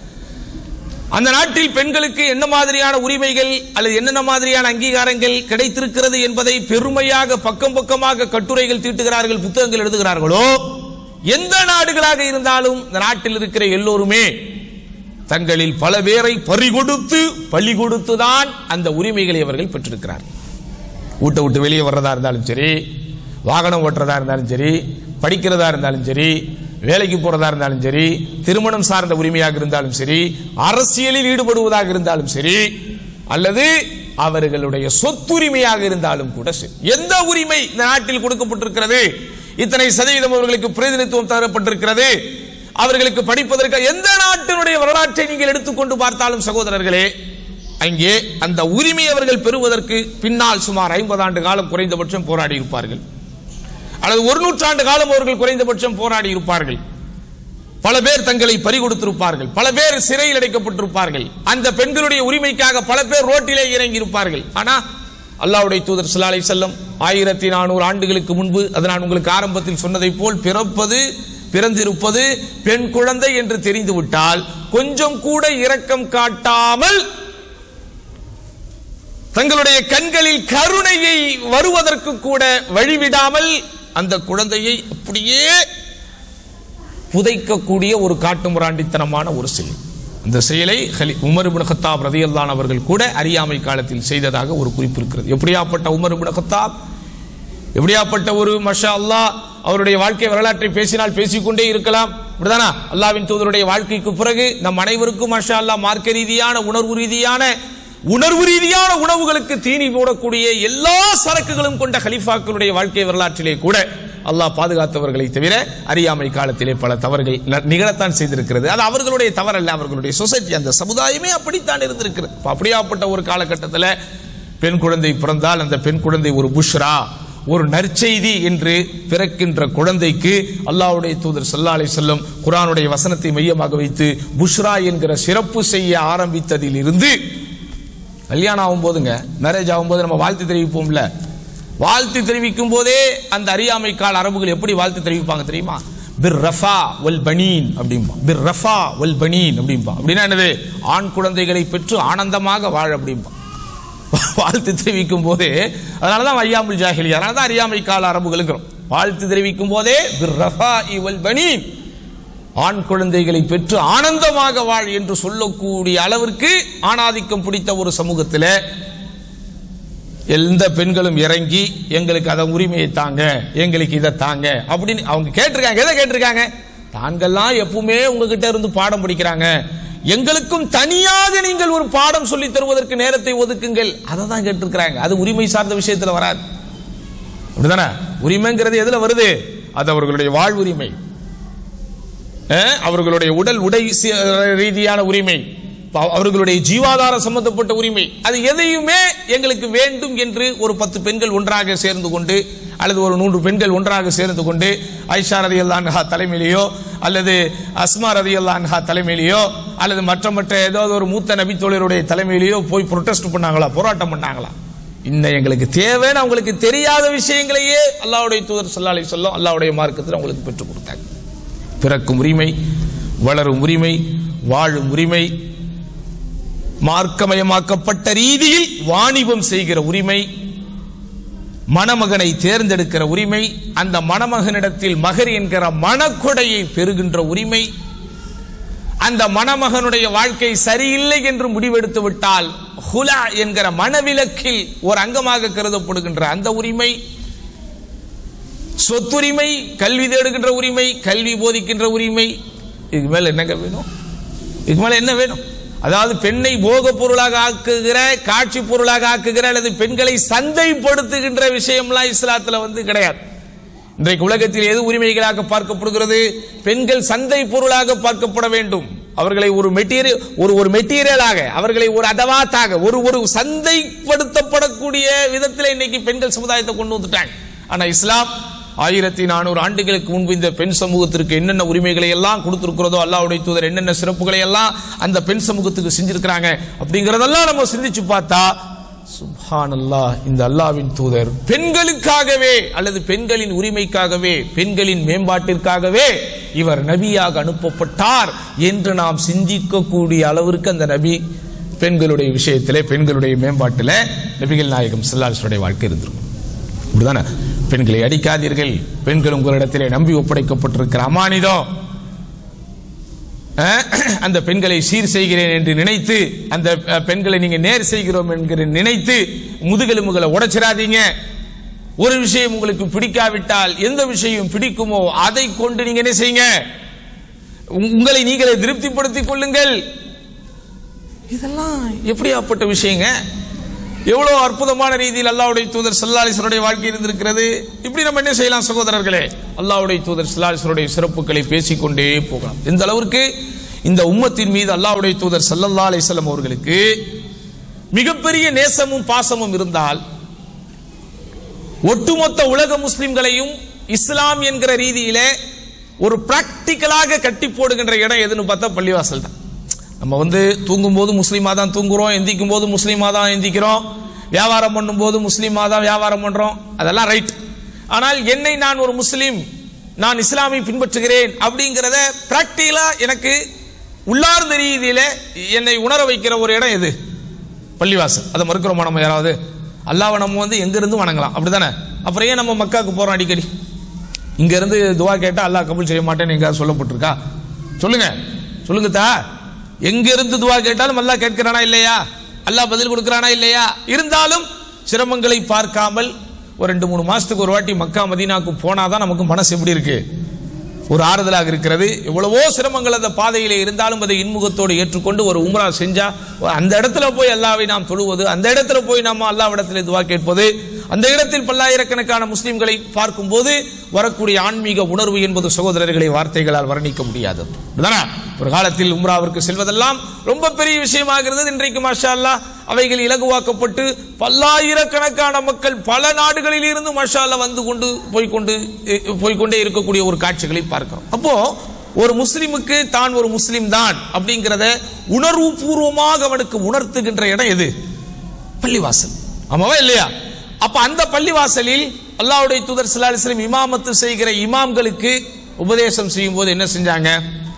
S1: அந்த நாட்டில் பெண்களுக்கு என்ன மாதிரியான உரிமைகள் அல்லது என்னென்ன மாதிரியான அங்கீகாரங்கள் கிடைத்திருக்கிறது என்பதை பெருமையாக பக்கம் பக்கமாக கட்டுரைகள் தீட்டுகிறார்கள் புத்தகங்கள் எழுதுகிறார்களோ எந்த நாடுகளாக இருந்தாலும் இந்த நாட்டில் இருக்கிற எல்லோருமே தங்களில் பல பேரை பறி கொடுத்து பள்ளி கொடுத்துதான் அந்த உரிமைகளை அவர்கள் பெற்றிருக்கிறார்கள் வீட்டை விட்டு வெளியே வர்றதா இருந்தாலும் சரி வாகனம் ஓட்டுறதா இருந்தாலும் சரி படிக்கிறதா இருந்தாலும் சரி வேலைக்கு போறதா இருந்தாலும் சரி திருமணம் சார்ந்த உரிமையாக இருந்தாலும் சரி அரசியலில் ஈடுபடுவதாக இருந்தாலும் சரி அல்லது அவர்களுடைய சொத்துரிமையாக இருந்தாலும் கூட சரி எந்த உரிமை இந்த நாட்டில் கொடுக்கப்பட்டிருக்கிறது இத்தனை சதவீதம் அவர்களுக்கு பிரதிநிதித்துவம் தரப்பட்டிருக்கிறது அவர்களுக்கு படிப்பதற்கு எந்த நாட்டினுடைய வரலாற்றை நீங்கள் எடுத்துக்கொண்டு பார்த்தாலும் சகோதரர்களே அங்கே அந்த உரிமை அவர்கள் பெறுவதற்கு பின்னால் சுமார் ஐம்பது ஆண்டு காலம் குறைந்தபட்சம் போராடி இருப்பார்கள் அல்லது ஒரு நூற்றாண்டு காலம் அவர்கள் குறைந்தபட்சம் போராடி இருப்பார்கள் பல பேர் தங்களை பறிகொடுத்திருப்பார்கள் பல பேர் சிறையில் அடைக்கப்பட்டிருப்பார்கள் அந்த பெண்களுடைய உரிமைக்காக பல பேர் ரோட்டிலே இறங்கி இருப்பார்கள் ஆனா அல்லாஹ்வுடைய தூதர் ஸல்லல்லாஹு அலைஹி வஸல்லம் ஆயிரத்தி நானூறு ஆண்டுகளுக்கு முன்பு அது நான் உங்களுக்கு ஆரம்பத்தில் சொன்னதை போல் பிறப்பது பிறந்திருப்பது பெண் குழந்தை என்று தெரிந்துவிட்டால் கொஞ்சம் கூட இரக்கம் காட்டாமல் தங்களுடைய கண்களில் கருணையை வருவதற்கு கூட வழிவிடாமல் அந்த குழந்தையை அப்படியே புதைக்கக்கூடிய ஒரு காட்டுமிராண்டித்தனமான ஒரு செயல் அந்த செயலை ஹலி- உமர் இப்னு கத்தாப் ரதியல்லான் அவர்கள் கூட அறியாமை காலத்தில் செய்ததாக ஒரு குறிப்பு இருக்கிறது எப்படியாப்பட்ட உமர் இப்னு கத்தாப் எப்படியாப்பட்ட ஒரு மஷா அல்லாஹ் அவருடைய வாழ்க்கை வரலாற்றை பேசினால் பேசிக்கொண்டே இருக்கலாம் இப்படிதானா அல்லாவின் தூதருடைய வாழ்க்கைக்கு பிறகு நம் அனைவருக்கும் மஷா அல்லாஹ் மார்க்க ரீதியான உணர்வு ரீதியான உணர்வு ரீதியான உணவுகளுக்கு தீனி போடக்கூடிய எல்லா சரக்குகளும் கொண்ட கலிஃபாக்களுடைய வாழ்க்கை வரலாற்றிலே கூட அல்லாஹ் பாதுகாத்தவர்களை தவிர அறியாமை காலத்திலே பல தவறுகள் ந- நிகழத்தான் செய்திருக்கிறது அது அவர்களுடைய தவறல்ல அவர்களுடைய சொசைட்டி அந்த சமுதாயமே அப்படித்தான் இருந்திருக்கிறது அப்ப அப்படியாப்பட்ட ஒரு காலகட்டத்தில் பெண் குழந்தை பிறந்தால் அந்த பெண் குழந்தை ஒரு புஷ்ரா ஒரு நற்செய்தி என்று பிறக்கின்ற குழந்தைக்கு அல்லாஹ்வுடைய தூதர் ஸல்லல்லாஹு அலைஹி வஸல்லம் குர்ஆனுடைய வசனத்தை மையமாக வைத்து புஷ்ரா என்கிற சிறப்பு செய்ய ஆரம்பித்ததில் இருந்து கல்யாணம் ஆகும் போதுங்க மேரேஜ் ஆகும்போது நம்ம வாழ்த்து தெரிவிப்போம்ல வாழ்த்து தெரிவிக்கும் போதே அந்த அறியாமை கால அரபுகள் எப்படி வாழ்த்து தெரிவிப்பாங்க தெரியுமா பிர் ரஃபா வல் பனீன் அப்படிம்பா பிர் ரஃபா வல் பனீன் அப்படிம்பா அப்படின்னா என்னது ஆண் குழந்தைகளை பெற்று ஆனந்தமாக வாழ அப்படிம்பா வாழ்த்து தெரிவிக்கும் போதே அதனாலதான் ஐயாமுல் ஜாஹிலி அதனாலதான் அறியாமை கால அரபுகளுங்கிறோம் வாழ்த்து தெரிவிக்கும் போதே பிர் ரஃபா வல் பனீன் ஆண் குழந்தைகளை பெற்று ஆனந்தமாக வாழ் என்று சொல்லக்கூடிய அளவிற்கு ஆணாதிக்கம் பிடித்த ஒரு சமூகத்தில் எந்த பெண்களும் இறங்கி எங்களுக்கு அதை உரிமையை தாங்க எங்களுக்கு இதை தாங்க அப்படின்னு அவங்க கேட்டிருக்காங்க எதை கேட்டிருக்காங்க தாங்கெல்லாம் எப்பவுமே உங்ககிட்ட இருந்து பாடம் படிக்கிறாங்க எங்களுக்கும் தனியாக நீங்கள் ஒரு பாடம் சொல்லி தருவதற்கு நேரத்தை ஒதுக்குங்கள் அதை தான் கேட்டிருக்கிறாங்க அது உரிமை சார்ந்த விஷயத்துல வராது அப்படிதானே உரிமைங்கிறது எதுல வருது அது அவர்களுடைய வாழ்வுரிமை அஹ், அவர்களுடைய உடல் உடை சி- ரீதியான உரிமை ப- அவர்களுடைய ஜீவாதார சம்பந்தப்பட்ட உரிமை அது எதையுமே எங்களுக்கு வேண்டும் என்று ஒரு பத்து பெண்கள் ஒன்றாக சேர்ந்து கொண்டு அல்லது ஒரு நூறு பெண்கள் ஒன்றாக சேர்ந்து கொண்டு ஐஷா ரதி அல்லான்ஹா தலைமையிலேயோ அல்லது அஸ்மா ரதி அல்லான்ஹா தலைமையிலேயோ அல்லது மற்ற மற்ற ஏதாவது ஒரு மூத்த நபித்தோழருடைய தலைமையிலேயோ போய் புரொட்டஸ்ட் பண்ணாங்களா போராட்டம் பண்ணாங்களா இந்த எங்களுக்கு தேவைன்னு அவங்களுக்கு தெரியாத விஷயங்களையே அல்லாஹ்வுடைய தூதர் ஸல்லல்லாஹு அலைஹி வஸல்லம் அல்லாஹ்வுடைய மார்க்கத்தில் அவங்களுக்கு பெற்றுக் கொடுத்தாங்க பிறக்கும் உரிமை வளரும் உரிமை வாழும் உரிமை மார்க்கமயமாக்கப்பட்ட ரீதியில் வாணிபம் செய்கிற உரிமை மணமகனை தேர்ந்தெடுக்கிற உரிமை அந்த மணமகனிடத்தில் மகர் என்கிற மணக்கொடையை பெறுகின்ற உரிமை அந்த மணமகனுடைய வாழ்க்கை சரியில்லை என்று முடிவெடுத்து விட்டால் ஹுலா என்கிற மனவிலக்கில் ஒரு அங்கமாக கருதப்படுகின்ற அந்த உரிமை சொத்துரிமை கல்வி தேடுகின்ற உரிமை கல்வி போதிக்கின்ற உரிமை இதுக்கு மேல என்னங்க வேணும் இதுக்கு மேல என்ன வேணும் அதாவது பெண்ணை போக பொருளாக ஆக்குகிற காட்சி பொருளாக ஆக்குகிற அல்லது பெண்களை சந்தைப்படுத்துகின்ற விஷயம்லாம் இஸ்லாத்துல வந்து கிடையாது இன்றைக்கு உலகத்தில் எது உரிமைகளாக பார்க்கப்படுகிறது பெண்கள் சந்தை பொருளாக பார்க்கப்பட வேண்டும் அவர்களை ஒரு மெட்டீரியல் ஒரு ஒரு மெட்டீரியலாக அவர்களை ஒரு அதவாத்தாக ஒரு ஒரு சந்தைப்படுத்தப்படக்கூடிய விதத்தில் இன்னைக்கு பெண்கள் சமுதாயத்தை கொண்டு வந்துட்டாங்க ஆனா இஸ்லாம் ஆயிரத்தி நானூறு ஆண்டுகளுக்கு முன்பு இந்த பெண் சமூகத்திற்கு என்னென்ன உரிமைகளை எல்லாம் கொடுத்திருக்கிறதோ அல்லாஹ்வுடைய தூதர் என்னென்ன சிறப்புகளை எல்லாம் அந்த பெண் சமூகத்துக்கு செஞ்சிருக்கிறாங்க அப்படிங்கறதெல்லாம் நம்ம சிந்திச்சு பார்த்தா சுப்ஹானல்லாஹ் இந்த அல்லாஹ்வின் தூதர் பெண்களுக்காகவே அல்லது பெண்களின் உரிமைக்காகவே பெண்களின் மேம்பாட்டிற்காகவே இவர் நபியாக அனுப்பப்பட்டார் என்று நாம் சிந்திக்கக்கூடிய அளவிற்கு அந்த நபி பெண்களுடைய விஷயத்திலே பெண்களுடைய மேம்பாட்டிலே நபிகள் நாயகம் ஸல்லல்லாஹு வாழ்க்கை இருந்திருக்கும் இப்படிதானே பெண்களை அடிக்காதீர்கள் பெண்கள் உங்களிடத்திலே நம்பி ஒப்படைக்கப்பட்டிருக்கிற அமானிதம் அஹ், அந்த பெண்களை சீர் செய்கிறேன் என்று நினைத்து அந்த அஹ், பெண்களை நீங்க நேர் செய்கிறோம் என்கிற நினைத்து முதுகெலும்புகளை உடைச்சிடாதீங்க ஒரு விஷயம் உங்களுக்கு பிடிக்காவிட்டால் எந்த விஷயம் பிடிக்குமோ அதை கொண்டு நீங்க என்ன செய்யுங்க உங்- உங்களை நீங்களே திருப்திப்படுத்திக் கொள்ளுங்கள் இதெல்லாம் எப்படியாப்பட்ட விஷயங்க எவ்வளவு அற்புதமான ரீதியில் அல்லாஹ்வுடைய தூதர் சல்லாலிசருடைய வாழ்க்கை இருந்திருக்கிறது இப்படி நம்ம என்ன செய்யலாம் சகோதரர்களே அல்லாஹ்வுடைய தூதர் சல்லாலிசருடைய சிறப்புகளை பேசிக்கொண்டே போகலாம் இந்த அளவிற்கு இந்த உம்மத்தின் மீது அல்லாஹ்வுடைய தூதர் சல்லல்லா அலிஸ்லாம் அவர்களுக்கு மிகப்பெரிய நேசமும் பாசமும் இருந்தால் ஒட்டுமொத்த உலக முஸ்லிம்களையும் இஸ்லாம் என்கிற ரீதியில ஒரு பிராக்டிக்கலாக கட்டி போடுகின்ற இடம் எதுன்னு பார்த்தா பள்ளிவாசல் தான் நம்ம வந்து தூங்கும் போது முஸ்லீமா தான் தூங்குறோம் எந்திக்கும் போது முஸ்லீமா தான் எந்திக்கிறோம் வியாபாரம் பண்ணும் போது முஸ்லீமா தான் வியாபாரம் பண்றோம் அதெல்லாம் ரைட் ஆனால் என்னை நான் ஒரு முஸ்லீம் நான் இஸ்லாமை பின்பற்றுகிறேன் அப்படிங்கிறத பிராக்டிகலா எனக்கு உள்ளார்ந்த ரீதியில என்னை உணர வைக்கிற ஒரு இடம் எது பள்ளிவாசல் அதை மறுக்கிறோமா நம்ம யாராவது அல்லாவை நம்ம வந்து எங்க இருந்து வணங்கலாம் அப்படிதானே அப்புறம் ஏன் நம்ம மக்காவுக்கு போறோம் அடிக்கடி இங்க இருந்து துவா கேட்டா அல்லாஹ் கபூல் செய்ய மாட்டேன்னு எங்க சொல்லப்பட்டிருக்கா சொல்லுங்க சொல்லுங்க தா எங்க இருந்து துவா கேட்டாலும் அல்லாஹ் கேட்கிறானா இல்லையா அல்லாஹ் பதில் கொடுக்கறானா இல்லையா இருந்தாலும் சிரமங்களை பார்க்காமல் ஒரு ரெண்டு மூணு மாசத்துக்கு ஒரு வாட்டி மக்கா மதீனாக்கு போனாதான் நமக்கு மனசு எப்படி இருக்கு ஒரு ஆறுதலாக இருக்கிறது எவ்வளவோ சிரமங்கள் அந்த பாதையிலே இருந்தாலும் அதை இன்முகத்தோடு ஏற்றுக்கொண்டு ஒரு உம்ரா செஞ்சா அந்த இடத்துல போய் அல்லாவை நாம் தொழுவது அந்த இடத்துல போய் நாம் அல்லாவிடத்தில் துவா கேட்பது அந்த இடத்தில் பல்லாயிரக்கணக்கான முஸ்லிம்களை பார்க்கும்போது வரக்கூடிய ஆன்மீக உணர்வு என்பது சகோதரர்களை வார்த்தைகளால் வர்ணிக்க முடியாது அப்படிதானே? ஒரு காலத்தில் உம்ராவிற்கு செல்வதெல்லாம் ரொம்ப பெரிய விஷயமாக இருந்தது இன்றைக்கு மாஷா அல்லாஹ் அவைகள் இலகுவாக்கப்பட்டு பல்லாயிரக்கணக்கான மக்கள் பல நாடுகளில் இருந்து மாஷா அல்லாஹ் வந்து கொண்டு போய்கொண்டு எ, போய்க்கொண்டே இருக்கக்கூடிய ஒரு காட்சிகளை பார்க்கிறோம் அப்போ ஒரு முஸ்லிமுக்கு தான் ஒரு முஸ்லிம் தான் அப்படிங்கிறத உணர்வு பூர்வமாக அவனுக்கு உணர்த்துகின்ற இடம் எது பள்ளிவாசல் ஆமாவா இல்லையா அப்ப அந்த பள்ளிவாசலில் அல்லாஹ்வுடைய தூதர் ஸல்லல்லாஹு அலைஹி வஸல்லம் இமாமத்து செய்கிற இமாம்களுக்கு உபதேசம் செய்யும் போது என்ன செஞ்சாங்க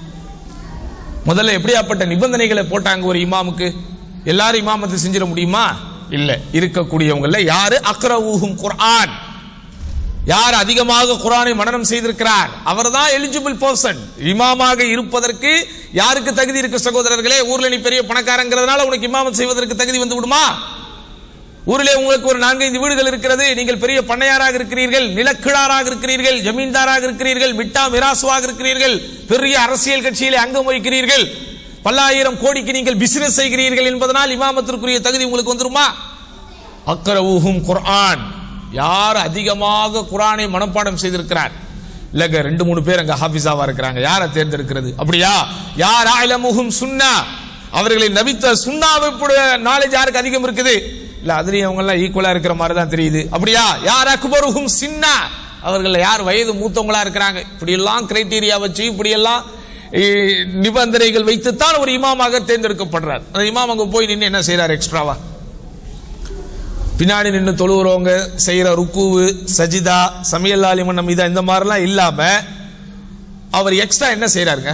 S1: முதல்ல எப்படியாப்பட்ட நிபந்தனைகளை போட்டாங்க ஒரு இமாமுக்கு எல்லாரும் இமாமத்து செஞ்சிட முடியுமா இல்ல இருக்கக்கூடியவங்கள யாரு அக்ரவுஹும் குர்ஆன் யார் அதிகமாக குர்ஆனை மனனம் செய்திருக்கிறார் அவர்தான் எலிஜிபிள் பர்சன் இமாமாக இருப்பதற்கு யாருக்கு தகுதி இருக்கு சகோதரர்களே ஊர்ல நீ பெரிய பணக்காரங்கிறதுனால உனக்கு இமாமத் செய்வதற்கு தகுதி வந்து விடுமா ஊரிலே உங்களுக்கு ஒரு நான்கைந்து வீடுகள் இருக்கிறது நீங்கள் பெரிய பண்ணையாராக இருக்கிறீர்கள் நிலக்கிழாராக இருக்கிறீர்கள் ஜமீன்தாராக இருக்கிறீர்கள் மிட்டா மிராசுவாக இருக்கிறீர்கள் பெரிய அரசியல் கட்சியிலே அங்கம் வகிக்கிறீர்கள் பல்லாயிரம் கோடிக்கு நீங்கள் பிசினஸ் செய்கிறீர்கள் என்பதனால் இமாமத்திற்குரிய தகுதி உங்களுக்கு வந்துருமா அக்கரவுஹும் குர்ஆன் யார் அதிகமாக குர்ஆனை மனப்பாடம் செய்திருக்கிறார் இல்லங்க ரெண்டு மூணு பேர் அங்க ஹாஃபிஸாவா இருக்கிறாங்க யாரை தேர்ந்தெடுக்கிறது அப்படியா யார் ஆலமுகும் சுன்னா அவர்களை நபித்த சுண்ணாவை நாலேஜ் யாருக்கு அதிகம் இருக்குது இல்ல அதுலயும் அவங்க எல்லாம் ஈக்குவலா இருக்கிற மாதிரி தான் தெரியுது அப்படியா யார் அக்பருஹும் சின்னா அவர்கள் யார் வயது மூத்தவங்களா இருக்கிறாங்க இப்படி எல்லாம் கிரைட்டீரியா வச்சு இப்படி எல்லாம் இ- நிபந்தனைகள் வைத்துத்தான் ஒரு இமாமாக தேர்ந்தெடுக்கப்படுறார் அந்த இமாம் அங்க போய் நின்று என்ன செய்யறாரு எக்ஸ்ட்ராவா பின்னாடி நின்று தொழுகிறவங்க செய்யற ருக்குவு சஜிதா சமையல் ஆலிமன் இதா இந்த மாதிரிலாம் இல்லாம அவர் எக்ஸ்ட்ரா என்ன செய்யறாருங்க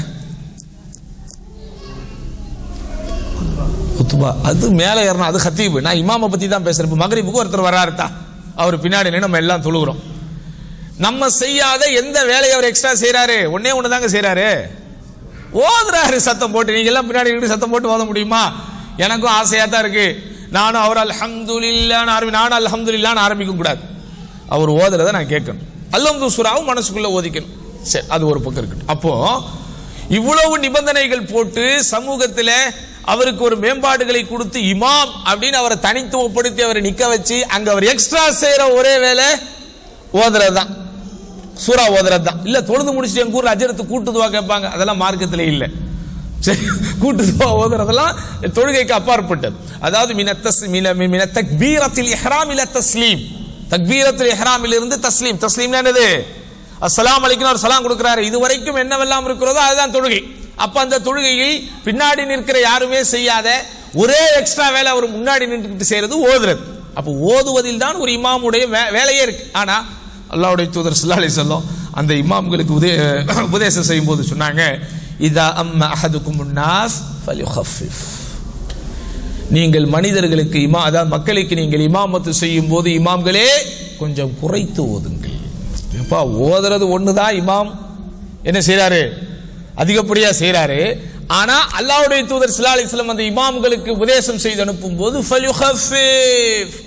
S1: குத்துபா அது மேல ஏறணும் அது ஹத்தீபு நான் இமாமை பத்தி தான் பேசுறேன் இப்ப மகரிபுக்கு ஒருத்தர் வராருத்தா அவர் பின்னாடி நின்னு நம்ம எல்லாம் தொழுகிறோம் நம்ம செய்யாத எந்த வேலையை அவர் எக்ஸ்ட்ரா செய்யறாரு ஒன்னே ஒண்ணு தாங்க செய்யறாரு ஓதுறாரு சத்தம் போட்டு நீங்க எல்லாம் பின்னாடி நின்று சத்தம் போட்டு ஓத முடியுமா எனக்கும் ஆசையா தான் இருக்கு நானும் அவர் அல்ஹம்துலில்லான்னு ஆரம்பி நானும் அல்ஹம்துலில்லான்னு ஆரம்பிக்க கூடாது அவர் ஓதுறத நான் கேட்கணும் அல்ஹம்து சூராவும் மனசுக்குள்ள ஓதிக்கணும் சரி அது ஒரு பக்கம் இருக்கட்டும் அப்போ இவ்வளவு நிபந்தனைகள் போட்டு சமூகத்துல அவருக்கு ஒரு மேம்பாடுகளை கொடுத்து இமாம் அப்படின்னு அவரை தனித்துவப்படுத்தி அவரை நிக்க வச்சு அங்க அவர் எக்ஸ்ட்ரா செய்யற ஒரே வேலை ஓதுறது தான் சூறா ஓதுறது தான் இல்ல தொழுது முடிச்சுட்டு எங்க ஊர்ல அஜரத்து கூட்டுதுவா கேட்பாங்க அதெல்லாம் மார்க்கத்திலே இல்ல சரி கூட்டுதுவா ஓதுறதெல்லாம் தொழுகைக்கு அப்பாற்பட்டது அதாவது மின தஸ் மின மின தக்பீரத்தில் இஹ்ராம் இல தஸ்லீம் தக்பீரத்தில் இஹ்ராமில் இருந்து தஸ்லீம் தஸ்லீம்னா என்னது அஸ்ஸலாமு அலைக்கும் ஒரு சலாம் கொடுக்கிறாரு இது வரைக்கும் என்னவெல்லாம் இருக்கிறதோ அதுதான் தொழுகை அப்ப அந்த தொழுகையில் பின்னாடி நிற்கிற யாருமே செய்யாத ஒரே எக்ஸ்ட்ரா வேலை அவர் முன்னாடி நின்றுட்டு செய்யறது ஓதுறது அப்ப ஓதுவதில் தான் ஒரு இமாமுடைய வே- வேலையே இருக்கு ஆனா அல்லாஹ்வுடைய தூதர் ஸல்லல்லாஹு அலைஹி வஸல்லம் அந்த இமாம்களுக்கு உதே உபதேசம் செய்யும் போது சொன்னாங்க இதா அம்ம அஹதுக்கும் நாஸ் ஃபல்யுஹஃபிஃப் நீங்கள் மனிதர்களுக்கு இமா அதாவது மக்களுக்கு நீங்கள் இமாமத்து செய்யும் போது இமாம்களே கொஞ்சம் குறைத்து ஓதுங்கள் எப்பா ஓதுறது ஒண்ணுதான் இமாம் என்ன செய்றாரு அதிகப்படியா செய்றாரு ஆனா அல்லாஹ்வுடைய தூதர் ஸல்லல்லாஹு அலைஹி வஸல்லம் அந்த இமாம்களுக்கு உபதேசம் செய்து அனுப்பும் போது ஃபல்யுஹஃபிஃப்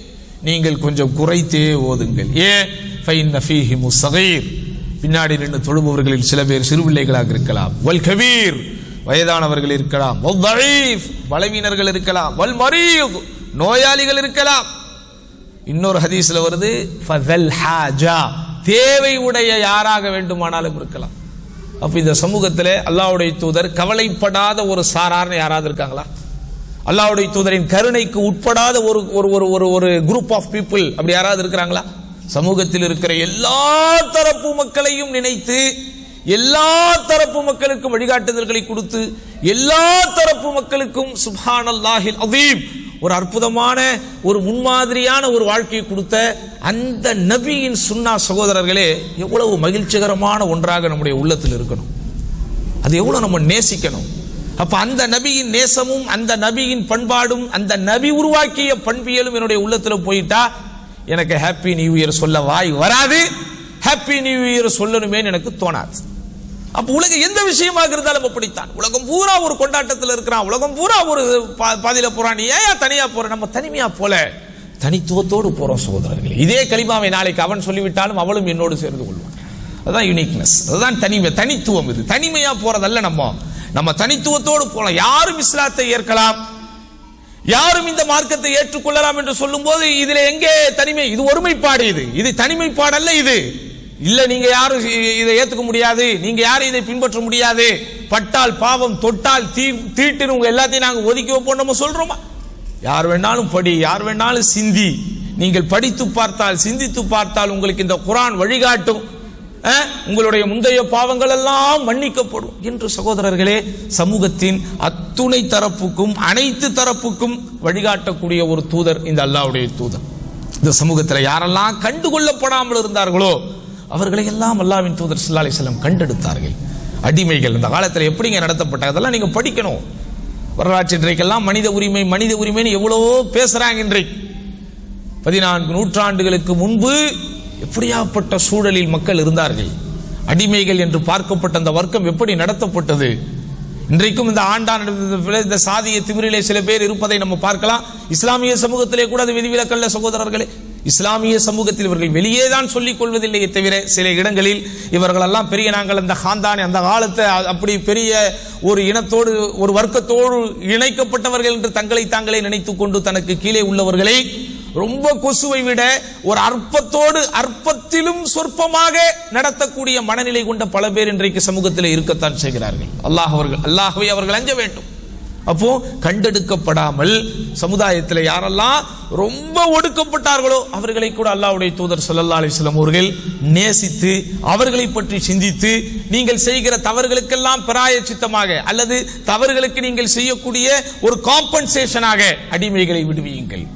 S1: நீங்கள் கொஞ்சம் குறைத்தே ஓதுங்கள் ஏன் ஃபைன் ஃபீஹிமு சகீர் பின்னாடி நின்று தொழுபவர்களில் சில பேர் சிறுபிள்ளைகளாக இருக்கலாம் வல் கபீர் வயதானவர்கள் இருக்கலாம் வல் தஈஃப் பலவீனர்கள் இருக்கலாம் வல் மரீத் நோயாளிகள் இருக்கலாம் இன்னொரு ஹதீஸ்ல வருது ஃபதல் ஹாஜா தேவை உடைய யாராக வேண்டுமானாலும் இருக்கலாம் அப்ப இந்த சமூகத்தில் அல்லாஹ்வுடைய தூதர் கவலைப்படாத ஒரு சாரார்னு யாராவது இருக்காங்களா அல்லாஹ்வுடைய தூதரின் கருணைக்கு உட்படாத ஒரு ஒரு ஒரு ஒரு ஒரு குரூப் ஆஃப் பீப்புள் அப்படி யாராவது இருக்கிறாங்களா சமூகத்தில் இருக்கிற எல்லா தரப்பு மக்களையும் நினைத்து எல்லா தரப்பு மக்களுக்கும் வழிகாட்டுதல்களை கொடுத்து எல்லா தரப்பு மக்களுக்கும் சுப்ஹானல்லாஹில் அதீம் ஒரு அற்புதமான ஒரு முன்மாதிரியான ஒரு வாழ்க்கையை கொடுத்த அந்த நபியின் சுன்னா சகோதரர்களே எவ்வளவு மகிழ்ச்சிகரமான ஒன்றாக நம்முடைய உள்ளத்தில் இருக்கணும் அது எவ்வளவு நம்ம நேசிக்கணும் அப்ப அந்த நபியின் நேசமும் அந்த நபியின் பண்பாடும் அந்த நபி உருவாக்கிய பண்பியலும் என்னுடைய உள்ளத்துல போயிட்டா எனக்கு ஹாப்பி நியூ இயர் சொல்ல வாய் வராது ஹாப்பி நியூ இயர் சொல்லணுமேன்னு எனக்கு தோணாது அப்ப உலகம் எந்த விஷயமாக இருந்தாலும் அப்படித்தான் உலகம் பூரா ஒரு கொண்டாட்டத்தில் இருக்கிறான் உலகம் பூரா ஒரு பா- பாதையில போறான் நீ ஏன் தனியா போற நம்ம தனிமையா போல தனித்துவத்தோடு போறோம் சகோதரர்களே இதே கலிமாவை நாளைக்கு அவன் சொல்லிவிட்டாலும் அவளும் என்னோடு சேர்ந்து கொள்வான் அதுதான் யூனிக்னஸ் அதுதான் தனிமை தனித்துவம் இது தனிமையா போறதல்ல நம்ம நம்ம தனித்துவத்தோடு போலாம் யாரும் இஸ்லாத்தை ஏற்கலாம் யாரும் இந்த மார்க்கத்தை ஏற்றுக்கொள்ளலாம் என்று சொல்லும்போது இதுல எங்கே தனிமை இது ஒருமைப்பாடு இது இது தனிமைப்பாடு அல்ல இது இல்ல நீங்க யாரும் இ- இதை ஏத்துக்க முடியாது நீங்க யாரும் இதை பின்பற்ற முடியாது பட்டால் பாவம் தொட்டால் தீ தீட்டுன்னு உங்க எல்லாத்தையும் நாங்க ஒதுக்கி வைப்போம் நம்ம சொல்றோமா யார் வேணாலும் படி யார் வேணாலும் சிந்தி நீங்கள் படித்து பார்த்தால் சிந்தித்து பார்த்தால் உங்களுக்கு இந்த குரான் வழிகாட்டும் அஹ், உங்களுடைய முந்தைய பாவங்கள் எல்லாம் மன்னிக்கப்படும் என்று சகோதரர்களே சமூகத்தின் அத்துணை தரப்புக்கும் அனைத்து தரப்புக்கும் வழிகாட்டக்கூடிய ஒரு தூதர் இந்த அல்லாஹ்வுடைய தூதர் இந்த சமூகத்தில் யாரெல்லாம் கண்டுகொள்ளப்படாமல் இருந்தார்களோ அவர்களை எல்லாம் அல்லாவின் தூதர் ஸல்லல்லாஹு அலைஹி வஸல்லம் கண்டெடுத்தார்கள் அடிமைகள் இந்த காலத்தில் எப்படிங்க நடத்தப்பட்டாங்க அதெல்லாம் நீங்க படிக்கணும் வரலாற்று இன்றைக்கெல்லாம் மனித உரிமை மனித உரிமைன்னு எவ்வளவோ பேசுறாங்க இன்றைக்கு பதினான்கு நூற்றாண்டுகளுக்கு முன்பு எப்படியாப்பட்ட சூழலில் மக்கள் இருந்தார்கள் அடிமைகள் என்று பார்க்கப்பட்ட அந்த வர்க்கம் எப்படி நடத்தப்பட்டது இன்றைக்கும் இந்த ஆண்டான் இந்த சாதிய திமிரிலே சில பேர் இருப்பதை நம்ம பார்க்கலாம் இஸ்லாமிய சமூகத்திலே கூட அது விதிவிலக்கல்ல சகோதரர்களே இஸ்லாமிய சமூகத்தில் இவர்கள் வெளியே தான் சொல்லிக் கொள்வதில்லையே தவிர சில இடங்களில் இவர்களெல்லாம் பெரிய நாங்கள் அந்த காந்தானே அந்த காலத்தை அ- அப்படி பெரிய ஒரு இனத்தோடு ஒரு வர்க்கத்தோடு இணைக்கப்பட்டவர்கள் என்று தங்களை தாங்களே நினைத்துக் கொண்டு தனக்கு கீழே உள்ளவர்களை ரொம்ப கொசுவை விட ஒரு அற்பத்தோடு அற்பத்திலும் சொற்பமாக நடத்தக்கூடிய மனநிலை கொண்ட பல பேர் இன்றைக்கு சமூகத்தில் இருக்கத்தான் செய்கிறார்கள் அல்லாஹ் அவர்கள் அல்லாஹ்வை அவர்கள் அஞ்ச வேண்டும் அப்போ கண்டெடுக்கப்படாமல் சமுதாயத்தில் யாரெல்லாம் ரொம்ப ஒடுக்கப்பட்டார்களோ அவர்களை கூட அல்லாஹ்வுடைய தூதர் ஸல்லல்லாஹு அலைஹி வஸல்லம் அவர்கள் நேசித்து அவர்களை பற்றி சிந்தித்து நீங்கள் செய்கிற தவறுகளுக்கெல்லாம் பிராயச்சித்தமாக அல்லது தவறுகளுக்கு நீங்கள் செய்யக்கூடிய ஒரு காம்பன்சேஷனாக அடிமைகளை விடுவியுங்கள்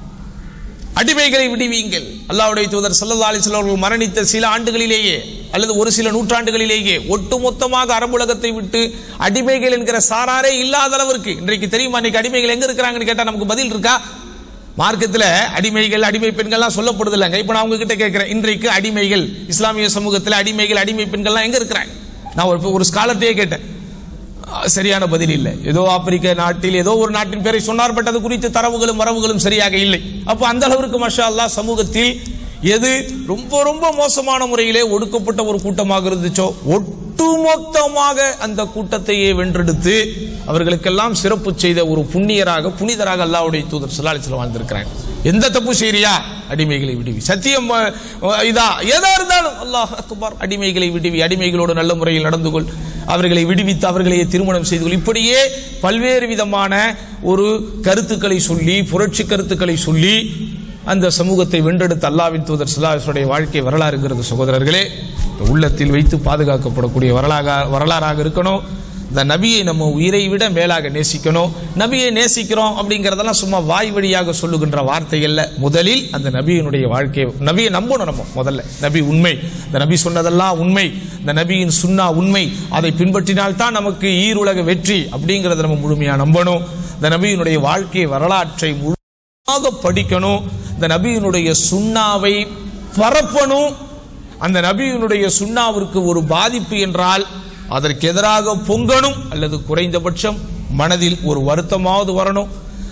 S1: அடிமைகளை விடுவீங்கள் அல்லாஹ்வுடைய தூதர் ஸல்லல்லாஹு அலைஹி வஸல்லம் அவர்கள் மரணித்த சில ஆண்டுகளிலேயே அல்லது ஒரு சில நூற்றாண்டுகளிலேயே ஒட்டுமொத்தமாக அரபுலகத்தை விட்டு அடிமைகள் என்கிற சாராரே இல்லாத அளவிற்கு இன்றைக்கு தெரியுமா இன்னைக்கு அடிமைகள் எங்க இருக்கிறாங்கன்னு கேட்டா நமக்கு பதில் இருக்கா மார்க்கத்துல அடிமைகள் அடிமை பெண்கள்லாம் சொல்லப்படுது இல்லைங்க இப்ப நான் உங்ககிட்ட கேட்கிறேன் இன்றைக்கு அடிமைகள் இஸ்லாமிய சமூகத்தில் அடிமைகள் அடிமை பெண்கள்லாம் எங்க இருக்கிறாங்க நான் ஒரு ஒரு ஸ்காலர்ட்டையே கேட்டேன் அஹ், சரியான பதில் இல்லை ஏதோ ஆப்பிரிக்க நாட்டில் ஏதோ ஒரு நாட்டின் பேரை சொன்னார் பட் அது குறித்து தரவுகளும் வரவுகளும் சரியாக இல்லை அப்போ அந்த அளவிற்கு மஷா அல்லாஹ் சமூகத்தில் எது ரொம்ப ரொம்ப மோசமான முறையிலே ஒடுக்கப்பட்ட ஒரு கூட்டமாக இருந்துச்சோ ஒட்டுமொத்தமாக அந்த கூட்டத்தையே வென்றெடுத்து அவர்களுக்கெல்லாம் சிறப்பு செய்த ஒரு புண்ணியராக புனிதராக அல்லாஹ்வுடைய தூதர் சொல்லாலிசில் வாழ்ந்திருக்கிறாங்க எந்த தப்பு செய்றியா அடிமைகளை விடுவி சத்தியம் அஹ், அஹ், இதா எதா இருந்தாலும் அல்லாஹ் அக்பர் அடிமைகளை விடுவி அடிமைகளோடு நல்ல முறையில் நடந்து கொள் அவர்களை விடுவித்து அவர்களையே திருமணம் செய்து கொள் இப்படியே பல்வேறு விதமான ஒரு கருத்துக்களை சொல்லி புரட்சி கருத்துக்களை சொல்லி அந்த சமூகத்தை வென்றெடுத்த அல்லாவின் தூதர் சுல்லாசுடைய வாழ்க்கை வரலாறுங்கிறது சகோதரர்களே இந்த உள்ளத்தில் வைத்து பாதுகாக்கப்படக்கூடிய வரலாக வரலாறாக இருக்கணும் இந்த நபியை நம்ம உயிரை விட மேலாக நேசிக்கணும் நபியை நேசிக்கிறோம் அப்படிங்கறதெல்லாம் சும்மா வாய் வழியாக சொல்லுகின்ற வார்த்தைகள்ல முதலில் அந்த நபியினுடைய வாழ்க்கையை நபியை நம்பணும் நம்ம முதல்ல நபி உண்மை இந்த நபி சொன்னதெல்லாம் உண்மை இந்த நபியின் சுன்னா உண்மை அதை பின்பற்றினால் தான் நமக்கு ஈருலக வெற்றி அப்படிங்கறத நம்ம முழுமையா நம்பணும் இந்த நபியினுடைய வாழ்க்கை வரலாற்றை முழுமையாக படிக்கணும் இந்த நபியினுடைய சுண்ணாவை பரப்பணும் அந்த நபியினுடைய சுண்ணாவிற்கு ஒரு பாதிப்பு என்றால் அதற்கு எதிராக பொங்கணும் அல்லது குறைந்தபட்சம் மனதில் ஒரு வருத்தமாவது வரணும்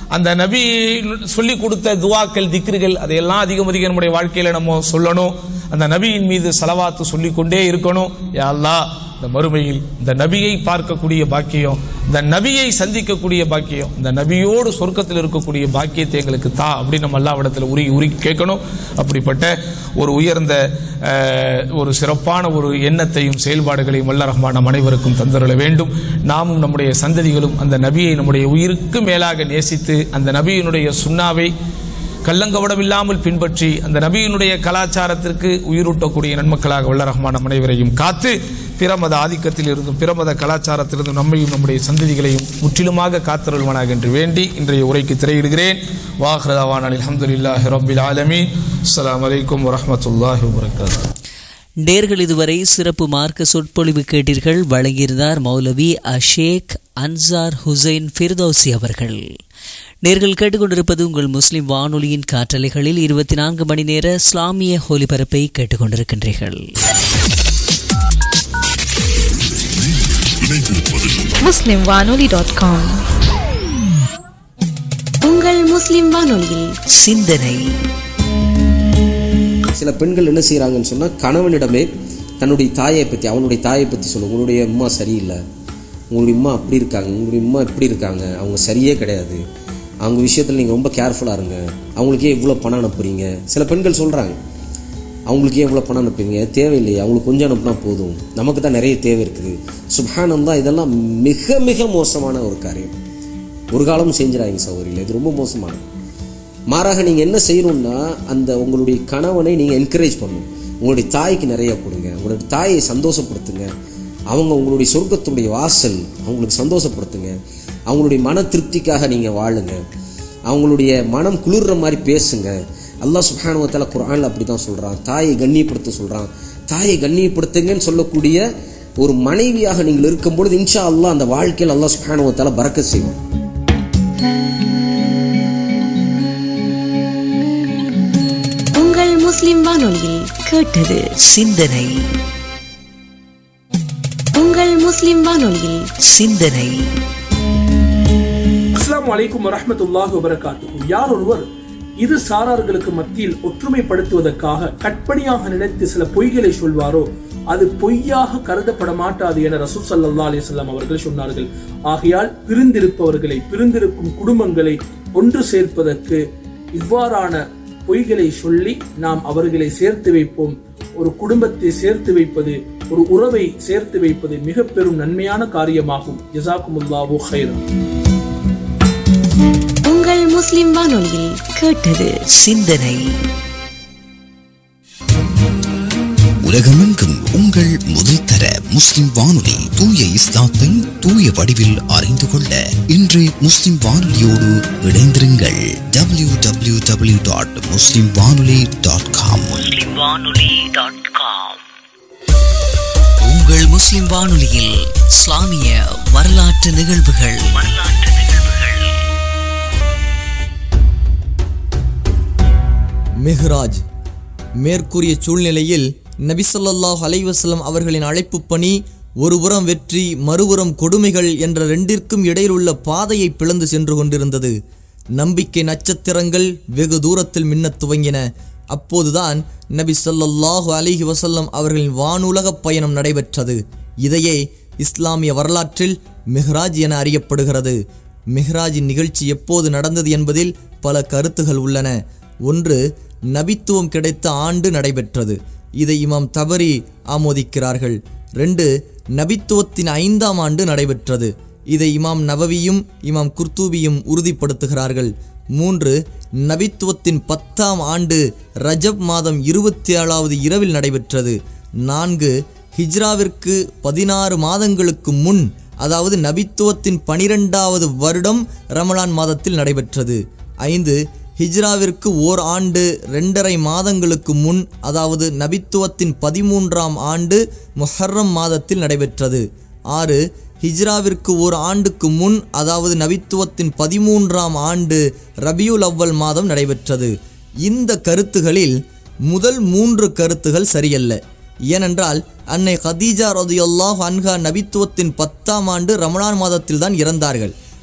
S1: அந்த நபி சொல்லி கொடுத்த துவாக்கள் திக்ருகள் அதையெல்லாம் அதிகம் அதிகம் நம்முடைய வாழ்க்கையில நம்ம சொல்லணும் அந்த நபியின் மீது சலவாத்து சொல்லிக்கொண்டே இருக்கணும் யா அல்லாஹ் இந்த மறுமையில் இந்த நபியை பார்க்கக்கூடிய பாக்கியம் இந்த நபியை சந்திக்கக்கூடிய பாக்கியம் இந்த நபியோடு சொர்க்கத்தில் இருக்கக்கூடிய பாக்கியத்தை எங்களுக்கு தா அப்படின்னு நம்ம அல்லாவிடத்தில் உருகி உருகி கேட்கணும் அப்படிப்பட்ட ஒரு உயர்ந்த அஹ், ஒரு சிறப்பான ஒரு எண்ணத்தையும் செயல்பாடுகளையும் வல்ல ரஹ்மான் நம் அனைவருக்கும் தந்தருள வேண்டும் நாமும் நம்முடைய சந்ததிகளும் அந்த நபியை நம்முடைய உயிருக்கு மேலாக நேசித்து அந்த நபியினுடைய சுண்ணாவை கள்ளங்கவடம் இல்லாமல் பின்பற்றி அந்த நபியினுடைய கலாச்சாரத்திற்கு உயிரூட்டக்கூடிய நன்மக்களாக வல்ல ரஹ்மான் நம் அனைவரையும் காத்து பிரமத ஆதிக்கத்தில் இருந்தும் பிரமத கலாச்சாரத்திலிருந்தும் நம்மையும் நம்முடைய சந்ததிகளையும் முற்றிலுமாக காத்தருள்வனாக என்று வேண்டி இன்றைய உரைக்கு திரையிடுகிறேன் வாஹ்ரதாவான் அல்ஹம்துலில்லாஹி ரப்பில் ஆலமீன் அஸ்ஸலாமு அலைக்கும் வரஹ்மத்துல்லாஹி வபரகாத்துஹு
S2: நேர்கள் இதுவரை சிறப்பு மார்க்க சொற்பொழிவு கேட்டீர்கள் வழங்கியிருந்தார் மௌலவி அஷேக் அன்சார் ஹுசைன் ஃபிர்தௌசி அவர்கள் நேர்கள் கேட்டுக்கொண்டிருப்பது உங்கள் முஸ்லிம் வானொலியின் காற்றலைகளில் இருபத்தி நான்கு மணி நேர இஸ்லாமிய ஒலிபரப்பை கேட்டுக்கொண்டிருக்கின்றீர்கள்
S3: muslimwanoli.com உங்கள் முஸ்லிம் வானொலியில்
S2: சிந்தனை
S4: சில பெண்கள் என்ன செய்கிறாங்கன்னு சொன்னால் கணவனிடமே தன்னுடைய தாயை பற்றி அவனுடைய தாயை பற்றி சொல்லும் உங்களுடைய அம்மா சரியில்லை உங்களுடைய அம்மா அப்படி இருக்காங்க உங்களுடைய அம்மா இப்படி இருக்காங்க அவங்க சரியே கிடையாது அவங்க விஷயத்தில் நீங்கள் ரொம்ப கேர்ஃபுல்லாக இருங்க அவங்களுக்கே இவ்வளோ பணம் அனுப்புறீங்க சில பெண்கள் சொல்கிறாங்க அவங்களுக்கே எவ்வளோ பணம் அனுப்புறீங்க தேவையில்லையே அவங்களுக்கு கொஞ்சம் அனுப்புனா போதும் நமக்கு தான் நிறைய தேவை இருக்குது சுப்ஹானம் தான் இதெல்லாம் மிக மிக மோசமான ஒரு காரியம் ஒரு காலமும் செஞ்சிடாதீங்க சௌகரியில் இது ரொம்ப மோசமானது மாறாக நீங்கள் என்ன செய்யணும்னா அந்த உங்களுடைய கணவனை நீங்கள் என்கரேஜ் பண்ணணும் உங்களுடைய தாய்க்கு நிறைய கொடுங்க உங்களுடைய தாயை சந்தோஷப்படுத்துங்க அவங்க உங்களுடைய சொர்க்கத்துடைய வாசல் அவங்களுக்கு சந்தோஷப்படுத்துங்க அவங்களுடைய மன திருப்திக்காக நீங்கள் வாழுங்க அவங்களுடைய மனம் குளிர்ற மாதிரி பேசுங்க அல்லாஹ் சுப்ஹானுவத்தால குர்ஆன்ல அப்படி தான் சொல்கிறான் தாயை கண்ணியப்படுத்த சொல்கிறான் தாயை கண்ணியப்படுத்துங்கன்னு சொல்லக்கூடிய ஒரு மனைவியாக நீங்கள் இருக்கும்பொழுது இன்ஷா அல்லாஹ் அந்த வாழ்க்கையில் அல்லாஹ் சுப்ஹானுவத்தால பறக்க செய்வோம்
S3: உங்கள் முஸ்லிம் வானொலியில் கேட்டது
S2: சிந்தனை
S3: உங்கள் முஸ்லிம் வானொலியில்
S2: சிந்தனை
S5: அஸ்ஸலாமு அலைக்கும் வரஹ்மத்துல்லாஹி வபரகாத்துஹு யார் ஒருவர் இரு சாரார்களுக்கு மத்தியில் ஒற்றுமைப்படுத்துவதற்காக கற்பனையாக நினைத்து சில பொய்களை சொல்வாரோ அது பொய்யாக கருதப்பட மாட்டாது என ரசூல் ஸல்லல்லாஹு அலைஹி வஸல்லம் அவர்கள் சொன்னார்கள் ஆகையால் பிரிந்திருப்பவர்களை பிரிந்திருக்கும் குடும்பங்களை ஒன்று சேர்ப்பதற்கு இவ்வாறான பொய்களை சொல்லி நாம் அவர்களை சேர்த்து வைப்போம் ஒரு குடும்பத்தை சேர்த்து வைப்பது ஒரு உறவை சேர்த்து வைப்பது மிக பெரும் நன்மையான காரியமாகும் ஜஸாக்குமுல்லாஹு ஹைரன்
S3: உங்கள் முஸ்லிம் வானொலியில் கேட்டது
S2: சிந்தனை
S6: உலகமெங்கும் உங்கள் முதல் தர முஸ்லிம் வானொலி தூய இஸ்லாத்தை தூய வடிவில் அறிந்து கொள்ள இன்று முஸ்லிம் வானொலியோடு இணைந்திருங்கள் W W W dot Muslim வானொலி டாட் காம்
S2: உங்கள் முஸ்லிம் வானொலியில் இஸ்லாமிய வரலாற்று நிகழ்வுகள்
S7: மெஹ்ராஜ் மேற்கூறிய சூழ்நிலையில் நபிசல்லாஹ் அலைவசல்லம் அவர்களின் அழைப்பு பணி ஒருபுறம் வெற்றி மறுபுறம் கொடுமைகள் என்ற ரெண்டிற்கும் இடையிலுள்ள பாதையை பிளந்து சென்று கொண்டிருந்தது நம்பிக்கை நட்சத்திரங்கள் வெகு தூரத்தில் மின்னத் துவங்கின அப்போதுதான் நபி ஸல்லல்லாஹு அலைஹி வஸல்லம் அவர்களின் வானுலகப் பயணம் நடைபெற்றது இதையே இஸ்லாமிய வரலாற்றில் மிஹ்ராஜ் என அறியப்படுகிறது மிஹ்ராஜின் நிகழ்ச்சி எப்போது நடந்தது என்பதில் பல கருத்துகள் உள்ளன ஒன்று நபித்துவம் கிடைத்த ஆண்டு நடைபெற்றது இதை இமாம் தபரி ஆமோதிக்கிறார்கள் ரெண்டு நபித்துவத்தின் ஐந்தாம் ஆண்டு நடைபெற்றது இதை இமாம் நவவியும் இமாம் குர்தூபியும் உறுதிப்படுத்துகிறார்கள் மூன்று நபித்துவத்தின் பத்தாம் ஆண்டு ரஜப் மாதம் இருபத்தி ஏழாவது இரவில் நடைபெற்றது நான்கு ஹிஜ்ராவிற்கு பதினாறு மாதங்களுக்கு முன் அதாவது நபித்துவத்தின் பனிரெண்டாவது வருடம் ரமலான் மாதத்தில் நடைபெற்றது ஐந்து ஹிஜ்ராவிற்கு ஓர் ஆண்டு ரெண்டரை மாதங்களுக்கு முன் அதாவது நபித்துவத்தின் பதிமூன்றாம் ஆண்டு முஹர்ரம் மாதத்தில் நடைபெற்றது ஆறு ஹிஜ்ராவிற்கு ஓர் ஆண்டுக்கு முன் அதாவது நபித்துவத்தின் பதிமூன்றாம் ஆண்டு ரபியுல் அவ்வல் மாதம் நடைபெற்றது இந்த கருத்துகளில் முதல் மூன்று கருத்துகள் சரியல்ல ஏனென்றால் அன்னை கதீஜா ரதியுல்லாஹ் அன்ஹா நபித்துவத்தின் பத்தாம் ஆண்டு ரமலான் மாதத்தில் தான் இறந்தார்கள்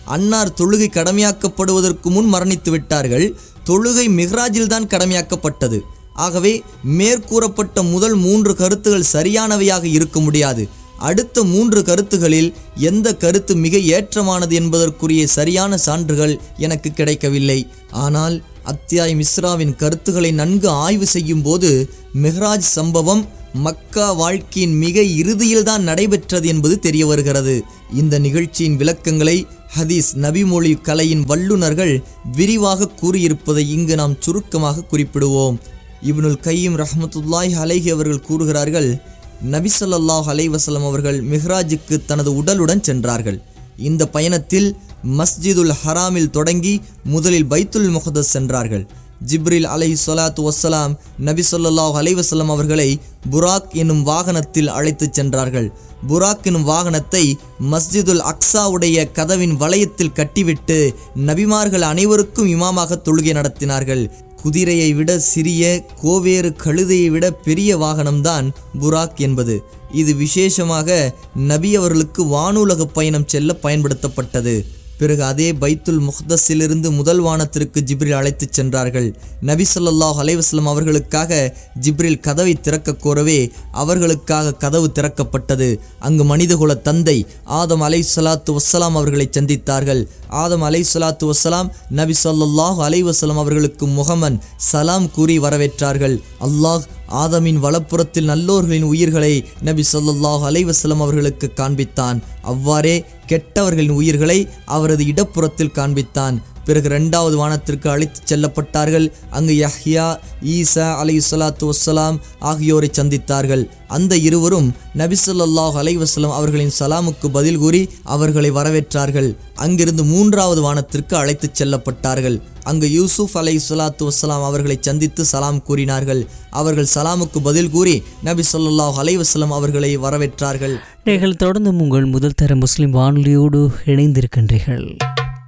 S7: அன்னார் தொழுகை கடமையாக்கப்படுவதற்கு முன் மரணித்து விட்டார்கள் தொழுகை மிஹ்ராஜில் தான் கடமையாக்கப்பட்டது ஆகவே மேற்கூறப்பட்ட முதல் மூன்று கருத்துகள் சரியானவையாக இருக்க முடியாது அடுத்த மூன்று கருத்துகளில் எந்த கருத்து மிக ஏற்றமானது என்பதற்குரிய சரியான சான்றுகள் எனக்கு கிடைக்கவில்லை ஆனால் அத்தியாய் மிஸ்ராவின் கருத்துக்களை நன்கு ஆய்வு செய்யும் போது மெஹ்ராஜ் சம்பவம் மக்கா வாழ்க்கையின் மிக இறுதியில்தான் நடைபெற்றது என்பது தெரிய வருகிறது இந்த நிகழ்ச்சியின் விளக்கங்களை ஹதீஸ் நபிமொழி கலையின் வல்லுநர்கள் விரிவாக கூறியிருப்பதை இங்கு நாம் சுருக்கமாக குறிப்பிடுவோம் இப்னுல் கையும் ரஹமத்துல்லாஹி அலைஹி அவர்கள் கூறுகிறார்கள் நபி ஸல்லல்லாஹு அலைஹி வஸல்லம் அவர்கள் மிஹ்ராஜுக்கு தனது உடலுடன் சென்றார்கள் இந்த பயணத்தில் மஸ்ஜிதுல் ஹராமில் தொடங்கி முதலில் பைத்துல் முகதஸ் சென்றார்கள் ஜிப்ரில் அலைஹி ஸலாத்து வஸ்ஸலாம் நபி ஸல்லல்லாஹு அலைஹி வஸல்லம் அவர்களை புராக் என்னும் வாகனத்தில் அழைத்துச் சென்றார்கள் புராக் என்னும் வாகனத்தை மஸ்ஜிதுல் அக்ஸாவுடைய கதவின் வளையத்தில் கட்டிவிட்டு நபிமார்கள் அனைவருக்கும் இமாமாக தொழுகை நடத்தினார்கள் குதிரையை விட சிறிய கோவேறு கழுதையை விட பெரிய வாகனம்தான் புராக் என்பது இது விசேஷமாக நபி அவர்களுக்கு வானுலக பயணம் செல்ல பயன்படுத்தப்பட்டது பிறகு அதே பைத்துல் முஹ்தஸிலிருந்து முதல் வானத்திற்கு ஜிப்ரில் அழைத்துச் சென்றார்கள் நபி ஸல்லல்லாஹு அலைஹி வஸல்லம் அவர்களுக்காக ஜிப்ரில் கதவை திறக்க கோரவே அவர்களுக்காக கதவு திறக்கப்பட்டது அங்கு மனிதகுல தந்தை ஆதம் அலை சலாத்து வஸ்ஸலாம் அவர்களை சந்தித்தார்கள் ஆதம் அலை சலாத்து வஸ்ஸலாம் நபி ஸல்லல்லாஹு அலைஹி வஸல்லம் அவர்களுக்கு முகமன் சலாம் கூறி வரவேற்றார்கள் அல்லாஹ் ஆதமின் வலப்புறத்தில் நல்லோர்களின் உயிர்களை நபி ஸல்லல்லாஹு அலைஹி வஸல்லம் அவர்களுக்கு காண்பித்தான் அவ்வாறே கெட்டவர்களின் உயிர்களை அவரது இடப்புறத்தில் காண்பித்தான் பிறகு இரண்டாவது வானத்திற்கு அழைத்துச் செல்லப்பட்டார்கள் அங்கு யஹ்யா ஈசா அலை சலாத்து வஸ்ஸலாம் ஆகியோரை சந்தித்தார்கள் அந்த இருவரும் நபி ஸல்லல்லாஹு அலைஹி வஸல்லம் அவர்களின் சலாமுக்கு பதில் கூறி அவர்களை வரவேற்றார்கள் அங்கிருந்து மூன்றாவது வானத்திற்கு அழைத்துச் செல்லப்பட்டார்கள் அங்கு யூசுப் அலை சலாத்து வஸ்ஸலாம் அவர்களை சந்தித்து சலாம் கூறினார்கள் அவர்கள் சலாமுக்கு பதில் கூறி நபி ஸல்லல்லாஹு அலைஹி வஸல்லம் அவர்களை வரவேற்றார்கள்
S2: நீங்கள் தொடர்ந்தும் உங்கள் முதல் தர முஸ்லிம் வானொலியோடு இணைந்திருக்கின்றீர்கள்